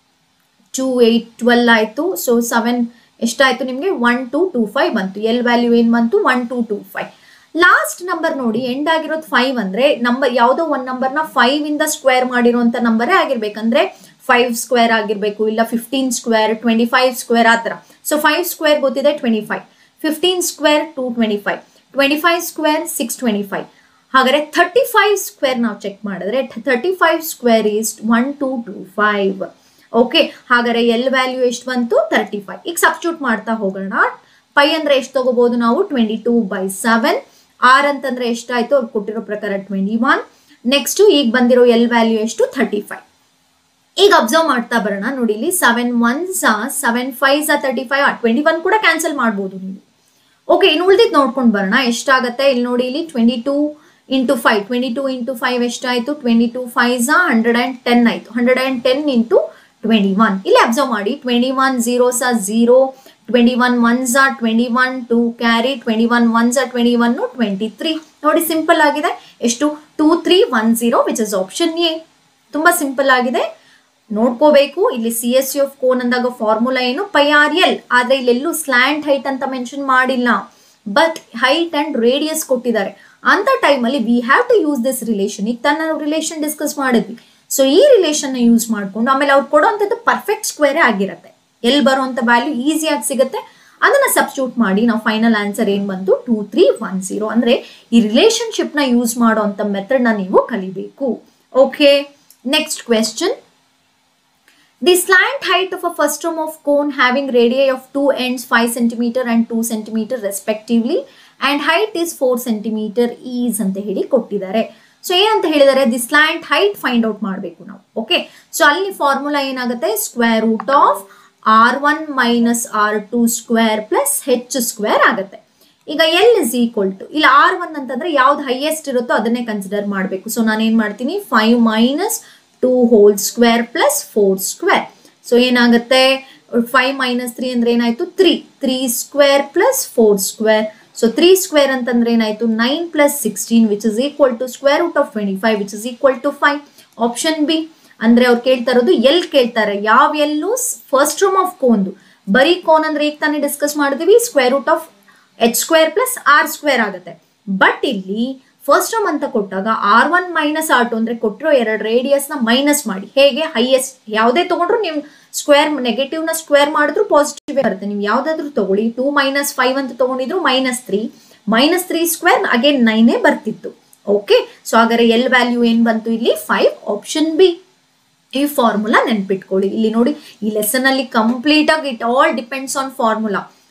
A: ಟೂ ಏಯ್ಟ್ ಟ್ವೆಲ್ ಆಯಿತು ಸೊ ಸೆವೆನ್ ಎಷ್ಟಾಯಿತು ನಿಮಗೆ ಒನ್ ಟು ಟೂ ಫೈವ್ ಬಂತು ಎಲ್ ವ್ಯಾಲ್ಯೂ ಏನು ಬಂತು one two two five last number ನೋಡಿ ಎಂಡ್ ಆಗಿರೋದು ಫೈವ್ ಅಂದರೆ ನಂಬರ್ ಯಾವುದೋ ಒಂದು ನಂಬರ್ನ ಫೈವ್ ಇಂದ ಸ್ಕ್ವೇರ್ ಮಾಡಿರೋಂಥ ನಂಬರೇ ಆಗಿರ್ಬೇಕಂದ್ರೆ ಫೈವ್ ಸ್ಕ್ವೇರ್ ಆಗಿರಬೇಕು ಇಲ್ಲ fifteen square twenty five square ಆ ಥರ ಸೊ ಫೈವ್ ಸ್ಕ್ವೇರ್ ಗೊತ್ತಿದೆ twenty five fifteen square two twenty five twenty five square six twenty five ಹಾಗಾದ್ರೆ ಥರ್ಟಿ ಫೈವ್ ಸ್ಕ್ವೇರ್ ನಾವು ಚೆಕ್ ಮಾಡಿದ್ರೆ thirty five square is one two two five okay ಹಾಗಾದ್ರೆ ಎಲ್ ವ್ಯಾಲ್ಯೂ ಎಷ್ಟು ಬಂತು ತರ್ಟಿ ಫೈವ್ ಈಗ ಸಬ್ಸ್ಟ್ಯೂಟ್ ಮಾಡ್ತಾ ಹೋಗೋಣ ಪೈ ಅಂದ್ರೆ ಎಷ್ಟು ತಗೋಬಹುದು ನಾವು twenty two by seven R ಅಂತಂದ್ರೆ ಎಷ್ಟಾಯ್ತು ಅವ್ರು ಕೊಟ್ಟಿರೋ ಪ್ರಕಾರ ಟ್ವೆಂಟಿ ಒನ್ ನೆಕ್ಸ್ಟ್ ಈಗ ಬಂದಿರೋ ಎಲ್ ವ್ಯಾಲ್ಯೂ ಎಷ್ಟು ಥರ್ಟಿ ಫೈವ್ ಈಗ ಅಬ್ಸರ್ವ್ ಮಾಡ್ತಾ ಬರೋಣ ನೋಡಿ ಇಲ್ಲಿ ಸೆವೆನ್ ಒನ್ ಸಾ ಸೆವೆನ್ ಫೈವ್ ಸಾ ತರ್ಟಿ ಫೈವ್ ಟ್ವೆಂಟಿ ಒನ್ ಕೂಡ ಕ್ಯಾನ್ಸಲ್ ಮಾಡ್ಬೋದು ನೀವು ಓಕೆ ಇನ್ನು ಉಳ್ದಿದ್ದು ನೋಡ್ಕೊಂಡು ಬರೋಣ ಎಷ್ಟಾಗುತ್ತೆ ಇಲ್ಲಿ ನೋಡಿ ಇಲ್ಲಿ twenty two into five twenty two into five ಎಷ್ಟಾಯಿತು ಟ್ವೆಂಟಿ ಟೂ ಫೈವ್ ಝಾ ಹಂಡ್ರೆಡ್ ಆ್ಯಂಡ್ ಟೆನ್ ಆಯಿತು hundred and ten into twenty one ಇಲ್ಲಿ ಅಬ್ಸರ್ವ್ ಮಾಡಿ ಟ್ವೆಂಟಿ ಒನ್ ಝೀರೋ ಸಾ ಝೀರೋ ಟ್ವೆಂಟಿ ಒನ್ ಒನ್ ಝಾ twenty one two carry twenty one one ಝಾ ಟ್ವೆಂಟಿ ಒನ್ ಟ್ವೆಂಟಿ ತ್ರೀ ನೋಡಿ ಸಿಂಪಲ್ ಆಗಿದೆ ಎಷ್ಟು two three one zero which is option A ತುಂಬ ಸಿಂಪಲ್ ಆಗಿದೆ ನೋಡ್ಕೋಬೇಕು ಇಲ್ಲಿ C S C of cone ಅಂದಾಗ ಫಾರ್ಮುಲಾ ಏನು ಪೈ ಆರ್ ಎಲ್ ಆದರೆ ಇಲ್ಲೆಲ್ಲೂ ಸ್ಲ್ಯಾಂಟ್ ಹೈಟ್ ಅಂತ ಮೆನ್ಷನ್ ಮಾಡಿಲ್ಲ ಬಟ್ ಹೈಟ್ ಅಂಡ್ ರೇಡಿಯಸ್ ಕೊಟ್ಟಿದ್ದಾರೆ ಅಂತ ಟೈಮಲ್ಲಿ we have to use this relation ಈಗ ತಾನು ನಾವು ರಿಲೇಷನ್ ಡಿಸ್ಕಸ್ ಮಾಡಿದ್ವಿ ಸೊ ಈ ರಿಲೇಷನ್ ಯೂಸ್ ಮಾಡ್ಕೊಂಡು ಆಮೇಲೆ ಅವ್ರು ಕೊಡೋವಂಥದ್ದು ಪರ್ಫೆಕ್ಟ್ ಸ್ಕ್ವೇರೇ ಆಗಿರುತ್ತೆ ಎಲ್ಲಿ ಬರುವಂಥ ವ್ಯಾಲ್ಯೂ ಈಸಿಯಾಗಿ ಸಿಗುತ್ತೆ ಅದನ್ನ ಸಬ್ಸ್ಟ್ಯೂಟ್ ಮಾಡಿ ನಾವು ಫೈನಲ್ ಆನ್ಸರ್ ಏನು ಬಂತು ಟೂ ತ್ರೀ ಒನ್ ಝೀರೋ ಅಂದರೆ ಈ ರಿಲೇಷನ್ಶಿಪ್ನ ಯೂಸ್ ಮಾಡೋವಂಥ ಮೆಥಡ್ನ ನೀವು ಕಲಿಬೇಕು okay next question The slant height of a frustum of cone having radii of two ends 5 cm and 2 cm respectively and height is 4 cm is ಅಂತ ಹೇಳಿ ಕೊಟ್ಟಿದ್ದಾರೆ ಸೊ ಏನಂತ ಹೇಳಿದ್ದಾರೆ the slant height find out ಮಾಡಬೇಕು ನಾವು ಓಕೆ ಸೊ ಅಲ್ಲಿ ಫಾರ್ಮುಲಾ ಏನಾಗುತ್ತೆ square root of R one minus R two square plus H square ಆಗುತ್ತೆ ಈಗ ಎಲ್ ಇಸ್ ಈಕ್ವಲ್ ಟು ಇಲ್ಲ ಆರ್ ಒನ್ ಅಂತಂದ್ರೆ ಯಾವ್ದು ಹೈಯೆಸ್ಟ್ ಇರುತ್ತೋ ಅದನ್ನೇ ಕನ್ಸಿಡರ್ ಮಾಡಬೇಕು ಸೊ ನಾನು ಏನು ಮಾಡ್ತೀನಿ five minus two whole square plus four square so ಏನಾಗುತ್ತೆ ಫೈವ್ ಮೈನಸ್ ತ್ರೀ ಅಂದ್ರೆ ಏನಾಯ್ತು three three square plus four square so three square ಅಂತಂದ್ರೆ ಏನಾಯ್ತು nine plus sixteen which is equal to square root of twenty five which is equal to five option B ಅಂದ್ರೆ ಅವ್ರು ಕೇಳ್ತಾ ಇರೋದು ಎಲ್ ಕೇಳ್ತಾರೆ ಯಾವ ಎಲ್ಲೂ ಫಸ್ಟ್ ರೂಮ್ ಆಫ್ ಕೋನ್ದು ಬರೀ ಕೋನ್ ಅಂದ್ರೆ ಈಗ ತಾನೇ ಡಿಸ್ಕಸ್ ಮಾಡಿದ್ವಿ square root of H square plus R square ಆಗುತ್ತೆ ಬಟ್ ಇಲ್ಲಿ ಫಸ್ಟ್ ರೂಮ್ ಅಂತ ಕೊಟ್ಟಾಗ R one minus R two ಅಂದ್ರೆ ಕೊಟ್ಟಿರೋ ಎರಡು ರೇಡಿಯಸ್ ನ ಮೈನಸ್ ಮಾಡಿ ಹೇಗೆ ಹೈಯೆಸ್ಟ್ ಯಾವುದೇ ತಗೊಂಡ್ರು ನೀವು ಸ್ಕ್ವೇರ್ ನೆಗೆಟಿವ್ ನ ಸ್ಕ್ವೇರ್ ಮಾಡಿದ್ರು ಪಾಸಿಟಿವ್ ಬರುತ್ತೆ ನೀವು ಯಾವ್ದಾದ್ರು ತಗೊಳ್ಳಿ ಟೂ ಮೈನಸ್ ಫೈವ್ ಅಂತ ತಗೊಂಡಿದ್ರು minus three minus three square again ನೈನೇ ಬರ್ತಿತ್ತು ಓಕೆ ಸೊ ಹಾಗಾದ್ರೆ ಎಲ್ ವ್ಯಾಲ್ಯೂ ಏನ್ ಬಂತು ಇಲ್ಲಿ ಫೈವ್ ಆಪ್ಷನ್ ಬಿ ಈ ಫಾರ್ಮುಲಾ ನೆನ್ಪಿಟ್ಕೊಳ್ಳಿ ಇಲ್ಲಿ ನೋಡಿ ಈ ಲೆಸನ್ ಅಲ್ಲಿ ಕಂಪ್ಲೀಟ್ ಆಗಿ it all depends on formula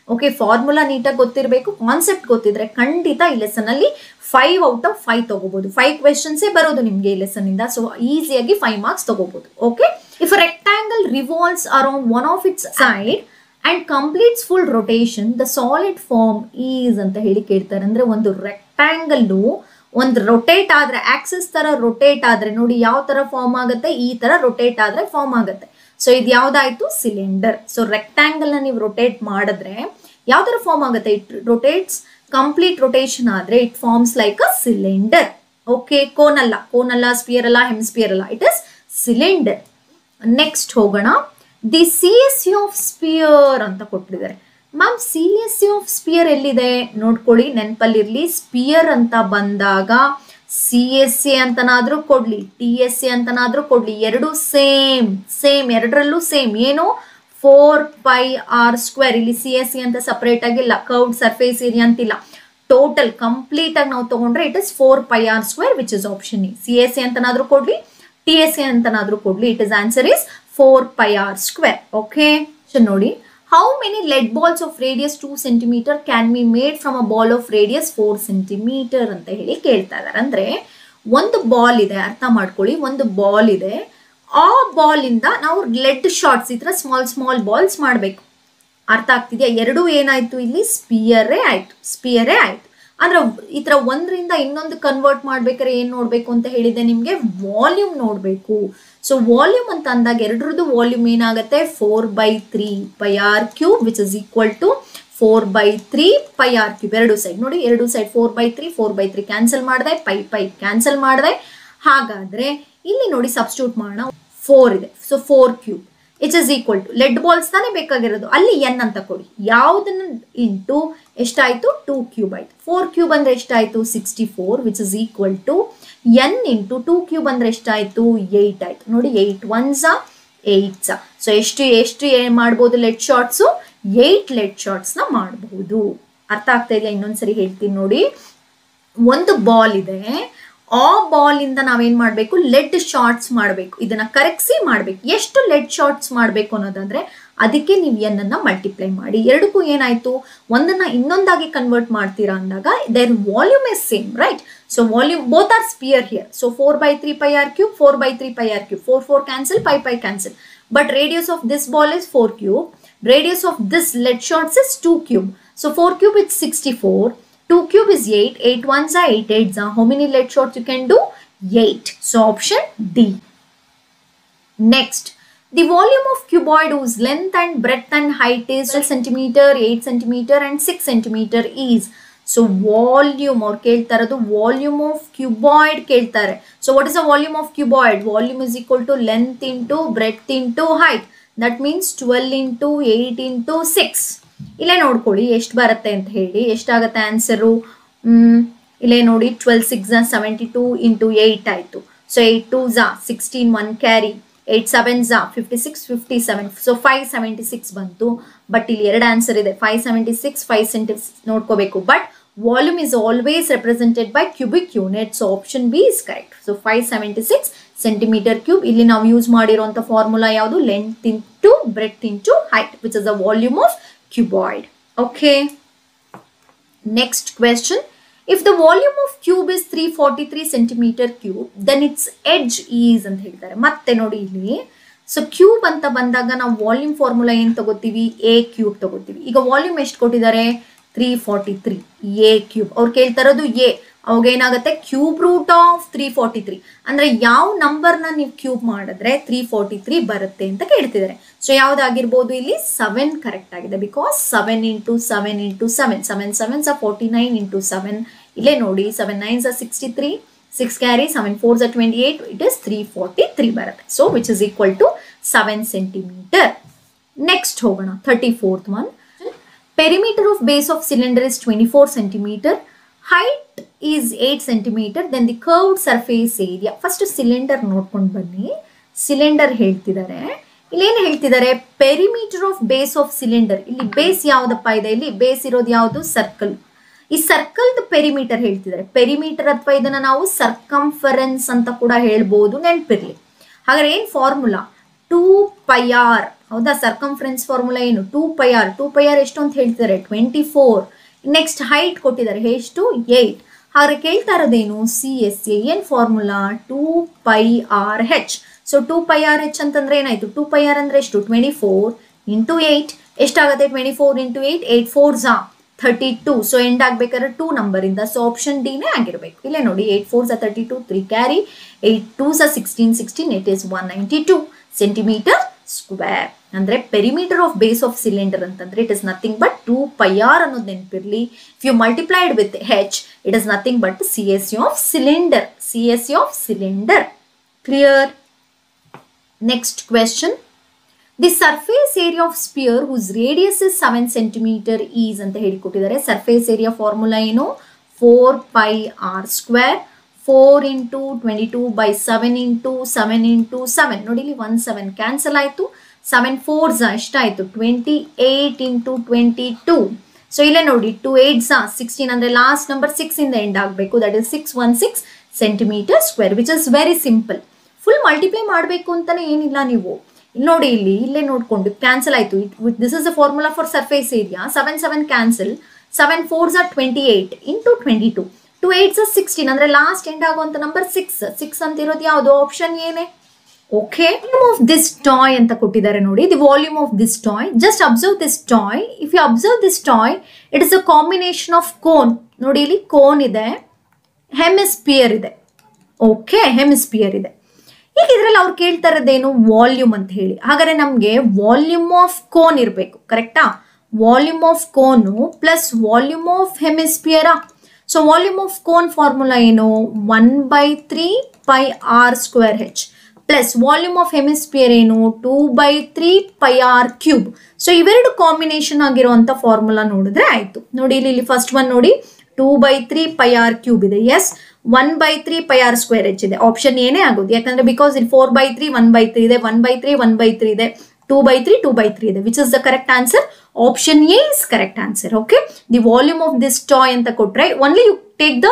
A: okay formula ನೀಟಾಗಿ ಗೊತ್ತಿರಬೇಕು ಕಾನ್ಸೆಪ್ಟ್ ಗೊತ್ತಿದ್ರೆ ಖಂಡಿತ ಈ ಲೆಸನ್ ಅಲ್ಲಿ ಫೈವ್ ಔಟ್ ಆಫ್ ಫೈವ್ ತಗೋಬಹುದು ಫೈವ್ ಕ್ವೆಶನ್ಸೇ ಬರೋದು ನಿಮಗೆ ಈ ಲೆಸನ್ ಇಂದ ಸೊ ಈಸಿಯಾಗಿ ಫೈವ್ ಮಾರ್ಕ್ಸ್ ತಗೋಬಹುದು okay if rectangle revolves around one of its side and completes full rotation the solid form is ಅಂತ ಹೇಳಿ ಕೇಳ್ತಾರೆ ಅಂದ್ರೆ ಒಂದು ರೆಕ್ಟಾಂಗಲ್ಲು ಒಂದು ರೊಟೇಟ್ ಆದ್ರೆ ಆಕ್ಸಿಸ್ ತರ ರೊಟೇಟ್ ಆದ್ರೆ ನೋಡಿ ಯಾವ ತರ ಫಾರ್ಮ್ ಆಗುತ್ತೆ ಈ ತರ ರೊಟೇಟ್ ಆದ್ರೆ ಫಾರ್ಮ್ ಆಗುತ್ತೆ ಸೊ ಇದು ಯಾವ್ದಾಯ್ತು ಸಿಲಿಂಡರ್ ಸೊ ರೆಕ್ಟಾಂಗಲ್ ನ ನೀವು ರೊಟೇಟ್ ಮಾಡಿದ್ರೆ ಯಾವ ತರ ಫಾರ್ಮ್ ಆಗುತ್ತೆ ಇಟ್ ರೊಟೇಟ್ಸ್ ಕಂಪ್ಲೀಟ್ ರೊಟೇಷನ್ ಆದ್ರೆ it forms like a cylinder okay cone ಅಲ್ಲ ಕೋನ್ ಅಲ್ಲ ಸ್ಪಿಯರ್ ಅಲ್ಲ ಹೆಮ್ಸ್ಪಿಯರ್ ಅಲ್ಲ ಇಟ್ ಇಸ್ ಸಿಲಿಂಡರ್ ನೆಕ್ಸ್ಟ್ ಹೋಗೋಣ the C S C of sphere ಅಂತ ಕೊಟ್ಟಿದ್ದಾರೆ ma'am C S C of sphere ಎಲ್ಲಿದೆ ನೋಡ್ಕೊಳ್ಳಿ ನೆನಪಲ್ಲಿರ್ಲಿ ಸ್ಪಿಯರ್ ಅಂತ ಬಂದಾಗ ಸಿ ಎಸ್ ಸಿ ಅಂತನಾದ್ರೂ ಕೊಡ್ಲಿ ಟಿ ಎಸ್ ಸಿ ಅಂತನಾದ್ರೂ ಕೊಡ್ಲಿ ಎರಡು ಸೇಮ್ ಸೇಮ್ ಎರಡರಲ್ಲೂ ಸೇಮ್ ಏನು ಫೋರ್ ಪೈ ಆರ್ ಸ್ಕ್ವೇರ್ ಇಲ್ಲಿ ಸಿ ಎಸ್ ಸಿ ಅಂತ ಸಪರೇಟ್ ಆಗಿಲ್ಲ ಕರ್ವ್ಡ್ ಸರ್ಫೇಸ್ ಏರಿಯಾ ಅಂತಿಲ್ಲ ಟೋಟಲ್ ಕಂಪ್ಲೀಟ್ ಆಗಿ ನಾವು ತಗೊಂಡ್ರೆ it is four pi R square which is option E C S C ಅಂತನಾದ್ರೂ ಕೊಡ್ಲಿ ಟಿ ಎಸ್ ಸಿ ಅಂತನಾದ್ರೂ ಕೊಡ್ಲಿ it is answer is four pi R square okay so ನೋಡಿ how many lead balls of radius two centimeter can be made from a ball of radius four centimeter ಅಂತ ಹೇಳಿ ಕೇಳ್ತಾ ಇದಾರೆ ಅಂದ್ರೆ ಒಂದು ಬಾಲ್ ಇದೆ ಅರ್ಥ ಮಾಡ್ಕೊಳ್ಳಿ ಒಂದು ಬಾಲ್ ಇದೆ ಆ ಬಾಲ್ ಇಂದ ನಾವು ಲೆಡ್ ಶಾರ್ಟ್ಸ್ ಈ ತರ ಸ್ಮಾಲ್ ಸ್ಮಾಲ್ ಬಾಲ್ಸ್ ಮಾಡಬೇಕು ಅರ್ಥ ಆಗ್ತಿದೆಯಾ ಎರಡೂ ಏನಾಯ್ತು ಇಲ್ಲಿ ಸ್ಪಿಯರೇ ಆಯ್ತು ಸ್ಪಿಯರೇ ಆಯ್ತು ಅಂದ್ರೆ ಈ ತರ ಒಂದರಿಂದ ಇನ್ನೊಂದು ಕನ್ವರ್ಟ್ ಮಾಡ್ಬೇಕಾದ್ರೆ ಏನ್ ನೋಡ್ಬೇಕು ಅಂತ ಹೇಳಿದೆ ನಿಮ್ಗೆ ವಾಲ್ಯೂಮ್ ನೋಡ್ಬೇಕು ಸೊ ವಾಲ್ಯೂಮ್ ಅಂತ ಅಂದಾಗ ಎರಡರದ್ದು ವಾಲ್ಯೂಮ್ ಏನಾಗುತ್ತೆ four by three pi R cube which is equal to four by three pi R cube ಎರಡು ಸೈಡ್ ನೋಡಿ ಎರಡು side four by three four by three cancel ಮಾಡಿದೆ ಪೈ ಪೈ ಕ್ಯಾನ್ಸಲ್ ಮಾಡಿದೆ ಹಾಗಾದ್ರೆ ಇಲ್ಲಿ ನೋಡಿ ಸಬ್ಸ್ಟ್ಯೂಟ್ ಮಾಡೋಣ ಫೋರ್ ಇದೆ so four cube its is equal to lead balls ತಾನೇ ಬೇಕಾಗಿರೋದು ಅಲ್ಲಿ ಎನ್ ಅಂತ ಕೊಡಿ ಯಾವುದನ್ನ ಇಂಟು ಎಷ್ಟಾಯ್ತು ಟೂ ಕ್ಯೂಬ್ ಆಯ್ತು ಫೋರ್ ಕ್ಯೂಬ್ ಅಂದ್ರೆ ಎಷ್ಟಾಯ್ತು sixty four which is equal to N into two cube ಅಂದ್ರೆ ಎಷ್ಟಾಯ್ತು ಏಯ್ಟ್ ಆಯ್ತು ನೋಡಿ ಏಯ್ಟ್ ಒನ್ಸ ಏಯ್ಟ್ ಸ ಸೊ ಎಷ್ಟು ಎಷ್ಟು ಏನ್ ಮಾಡ್ಬೋದು ಲೆಡ್ ಶಾರ್ಟ್ಸು ಏಯ್ಟ್ ಲೆಡ್ ಶಾರ್ಟ್ಸ್ನ ಮಾಡಬಹುದು ಅರ್ಥ ಆಗ್ತಾ ಇದೆಯಾ ಇನ್ನೊಂದ್ಸರಿ ಹೇಳ್ತೀನಿ ನೋಡಿ ಒಂದು ಬಾಲ್ ಇದೆ ಆ ಬಾಲ್ ಇಂದ ನಾವೇನ್ ಮಾಡ್ಬೇಕು ಲೆಡ್ ಶಾರ್ಟ್ಸ್ ಮಾಡಬೇಕು ಇದನ್ನ ಕರೆಕ್ಸಿ ಮಾಡ್ಬೇಕು ಎಷ್ಟು ಲೆಡ್ ಶಾರ್ಟ್ಸ್ ಮಾಡಬೇಕು ಅನ್ನೋದಂದ್ರೆ ಅದಕ್ಕೆ ನೀವು ಎನ್ ಅನ್ನ ಮಲ್ಟಿಪ್ಲೈ ಮಾಡಿ ಎರಡಕ್ಕೂ ಏನಾಯ್ತು ಒಂದನ್ನ ಇನ್ನೊಂದಾಗಿ ಕನ್ವರ್ಟ್ ಮಾಡ್ತೀರಾ ಅಂದಾಗ their volume is same right so volume both are sphere here so four by three pi R cube four by three pi R cube four four cancel pi pi cancel but radius of this ball is four cube radius of this lead shots is 2 cube. So 4 cube is 64. 2 cube is 8. 8 ones are 8 eights are. How many lead shots you can do? 8. So option D. Next. The volume of cuboid whose length and breadth and height is 12 centimeter, 8 centimeter and 6 centimeter is. So volume ಅವ್ರು ಕೇಳ್ತಾ ಇರೋದು ವಾಲ್ಯೂಮ್ ಆಫ್ ಕ್ಯೂಬಾಯ್ಡ್ ಕೇಳ್ತಾರೆ so what is a volume of cuboid volume is equal to length into breadth into height that means twelve into eight into six ಇಲ್ಲೇ ನೋಡ್ಕೊಳ್ಳಿ ಎಷ್ಟು ಬರುತ್ತೆ ಅಂತ ಹೇಳಿ ಎಷ್ಟಾಗತ್ತೆ ಆನ್ಸರು ಇಲ್ಲೇ ನೋಡಿ twelve six seventy two into eight ಆಯಿತು ಸೊ ಏಯ್ಟ್ ಟೂ ಝಾ sixteen one carry eight seven ಝಾ fifty six fifty seven so five seventy six ಬಂತು ಬಟ್ ಇಲ್ಲಿ ಎರಡು ಆನ್ಸರ್ ಇದೆ five seventy six five centi ನೋಡ್ಕೋಬೇಕು but volume is always represented by cubic unit so option B is correct so five seventy six centimeter cube ಇಲ್ಲಿ ನಾವು ಯೂಸ್ ಮಾಡಿರುವಂಥ ಫಾರ್ಮುಲಾ ಯಾವುದು length into breadth into height which is the volume of cuboid okay next question if the volume of cube is three forty three centimeter cube then its edge is ಅಂತ ಹೇಳ್ತಾರೆ ಮತ್ತೆ ನೋಡಿ ಇಲ್ಲಿ ಸೊ ಕ್ಯೂಬ್ ಅಂತ ಬಂದಾಗ ನಾವು ವಾಲ್ಯೂಮ್ ಫಾರ್ಮುಲಾ ಏನು ತಗೋತೀವಿ ಎ ಕ್ಯೂಬ್ ತಗೋತೀವಿ ಈಗ ವಾಲ್ಯೂಮ್ ಎಷ್ಟು ಕೊಟ್ಟಿದ್ದಾರೆ three forty three a cube ಅವ್ರು ಕೇಳ್ತಾ ಇರೋದು ಎ ಅವಾಗ ಏನಾಗುತ್ತೆ cube root of three forty three ಅಂದ್ರೆ ಯಾವ ನಂಬರ್ನ ನೀವು ಕ್ಯೂಬ್ ಮಾಡಿದ್ರೆ ತ್ರೀ ಫಾರ್ಟಿ ತ್ರೀ ಬರುತ್ತೆ ಅಂತ ಕೇಳ್ತಿದ್ದಾರೆ ಸೊ ಯಾವ್ದಾಗಿರ್ಬೋದು ಇಲ್ಲಿ ಸೆವೆನ್ ಕರೆಕ್ಟ್ ಆಗಿದೆ because seven into seven into seven seven seven ಸ ಫೋರ್ಟಿ ನೈನ್ ಇಂಟು ಸೆವೆನ್ ಇಲ್ಲೇ ನೋಡಿ ಸೆವೆನ್ ನೈನ್ ಸ sixty three six carry seven four ಸ twenty eight it is three forty three ಬರುತ್ತೆ so which is equal to seven centimetre next ಹೋಗೋಣ thirty fourth one perimeter of base of cylinder is 24 centimeter height is 8 centimeter then the curved surface area first cylinder ನೋಡ್ಕೊಂಡು ಬನ್ನಿ ಸಿಲಿಂಡರ್ ಹೇಳ್ತಿದ್ದಾರೆ ಇಲ್ಲೇನು ಹೇಳ್ತಿದ್ದಾರೆ perimeter of base of cylinder ಇಲ್ಲಿ ಬೇಸ್ ಯಾವ್ದಪ್ಪ ಇದೆ ಇಲ್ಲಿ ಬೇಸ್ ಇರೋದು ಯಾವುದು ಸರ್ಕಲ್ ಈ ಸರ್ಕಲ್ದು ಪೆರಿಮೀಟರ್ ಹೇಳ್ತಿದ್ದಾರೆ ಪೆರಿಮೀಟರ್ ಅಥವಾ ಇದನ್ನ ನಾವು ಸರ್ಕಂಫರೆನ್ಸ್ ಅಂತ ಕೂಡ ಹೇಳ್ಬೋದು ನೆನಪಿರ್ಲಿ ಹಾಗಾದ್ರೆ ಏನ್ ಫಾರ್ಮುಲಾ ಟೂ ಪೈ ಆರ್ ಹೌದಾ ಸರ್ಕಂಫರೆನ್ಸ್ ಫಾರ್ಮುಲಾ ಏನು two pi r two pi r ಎಷ್ಟು ಅಂತ ಹೇಳ್ತಿದ್ದಾರೆ ಟ್ವೆಂಟಿ ಫೋರ್ ನೆಕ್ಸ್ಟ್ ಹೈಟ್ ಕೊಟ್ಟಿದ್ದಾರೆ ಎಷ್ಟು ಏಯ್ಟ್ ಹಾಗಾದ್ರೆ ಕೇಳ್ತಾ ಇರೋದೇನು ಸಿ ಎಸ್ ಎ ಏನು formula two pi r h so two pi r h ಅಂತಂದ್ರೆ ಏನಾಯ್ತು ಟೂ ಪೈ ಆರ್ ಅಂದ್ರೆ ಎಷ್ಟು ಟ್ವೆಂಟಿ ಫೋರ್ ಇಂಟು ಏಯ್ಟ್ ಎಷ್ಟಾಗುತ್ತೆ twenty four into eight eight four ಝಾ ಥರ್ಟಿ ಟೂ ಸೊ ಎಂಡ್ ಆಗ್ಬೇಕಾದ್ರೆ ಟೂ ನಂಬರಿಂದ ಸೊ ಆಪ್ಷನ್ ಡಿನೇ ಆಗಿರಬೇಕು ಇಲ್ಲೇ ನೋಡಿ ಏಯ್ಟ್ ಫೋರ್ ಝ thirty two three carry eight two ಝ sixteen sixteen it is one ninety two centimetre square ಅಂದ್ರೆ perimeter of base of cylinder ಅಂತಂದ್ರೆ it is nothing but two pi r ಅನ್ನೋದು ನೆನಪಿರ್ಲಿ if you multiplied with h it is nothing but C S C of cylinder C S C of cylinder clear next question the surface area of sphere whose radius is seven centimetre is ಅಂತ ಹೇಳಿಕೊಟ್ಟಿದ್ದಾರೆ ಸರ್ಫೇಸ್ ಏರಿಯಾ ಫಾರ್ಮುಲಾ ಏನು four pi R square four into twenty two by seven into seven into seven ನೋಡಿ ಇಲ್ಲಿ ಒನ್ ಸೆವೆನ್ ಕ್ಯಾನ್ಸಲ್ ಆಯಿತು ಸೆವೆನ್ ಫೋರ್ಸ್ ಎಷ್ಟಾಯಿತು twenty eight into twenty two so ಇಲ್ಲೇ ನೋಡಿ ಟು ಏಟ್ ಝಾ ಸಿಕ್ಸ್ಟೀನ್ ಅಂದರೆ ಲಾಸ್ಟ್ ನಂಬರ್ ಸಿಕ್ಸ್ ಇಂದ ಎಂಡ್ ಆಗಬೇಕು that is six one six centimetre square which is very simple full multiply ಮಾಡಬೇಕು ಅಂತಾನೆ ಏನಿಲ್ಲ ನೀವು ಇಲ್ಲಿ ನೋಡಿ ಇಲ್ಲಿ ಇಲ್ಲೇ ನೋಡ್ಕೊಂಡು ಕ್ಯಾನ್ಸಲ್ ಆಯಿತು this is a formula for surface area seven seven cancel seven fours are twenty eight into twenty two two eights sixteen ಅಂದರೆ ಲಾಸ್ಟ್ ಎಂಡ್ ಆಗುವಂಥ ನಂಬರ್ ಸಿಕ್ಸ್ ಸಿಕ್ಸ್ ಅಂತ ಇರೋದು ಯಾವುದು ಆಪ್ಷನ್ ಏನೇ ಓಕೆ ಆಫ್ ದಿಸ್ ಟಾಯ್ ಅಂತ ಕೊಟ್ಟಿದ್ದಾರೆ ನೋಡಿ the volume of this toy just observe this toy if you observe this toy it is a combination of cone ನೋಡಿ ಇಲ್ಲಿ ಕೋನ್ ಇದೆ ಹೆಮಿಸ್ಪಿಯರ್ ಇದೆ ಓಕೆ ಹೆಮಿಸ್ಪಿಯರ್ ಇದೆ ಈಗ ಇದರಲ್ಲಿ ಅವ್ರು ಕೇಳ್ತಾ ಇರೋದೇನು ವಾಲ್ಯೂಮ್ ಅಂತ ಹೇಳಿ ಹಾಗಾದ್ರೆ ನಮಗೆ ವಾಲ್ಯೂಮ್ ಆಫ್ ಕೋನ್ ಇರಬೇಕು ಕರೆಕ್ಟಾ volume of cone plus volume of ಹೆಮಿಸ್ಪಿಯರಾ so volume of cone formula ಏನು one by three pi R square h plus volume of hemisphere ಏನು two by three pi R cube so ಇವೆರಡು ಕಾಂಬಿನೇಷನ್ ಆಗಿರುವಂಥ ಫಾರ್ಮುಲಾ ನೋಡಿದ್ರೆ ಆಯಿತು ನೋಡಿ ಇಲ್ಲಿ ಇಲ್ಲಿ ಫಸ್ಟ್ ಒನ್ ನೋಡಿ two by three pi R cube ಇದೆ ಎಸ್ one by three pi R square h ಇದೆ ಆಪ್ಷನ್ ಏನೇ ಆಗೋದು ಯಾಕಂದ್ರೆ ಬಿಕಾಸ್ ಇಲ್ಲಿ four by three one by three ಇದೆ one by three one by three ಇದೆ two by three two by three ಇದೆ which is the correct answer option A is correct answer okay the volume of this toy ಅಂತ ಕೊಟ್ರೆ only you take the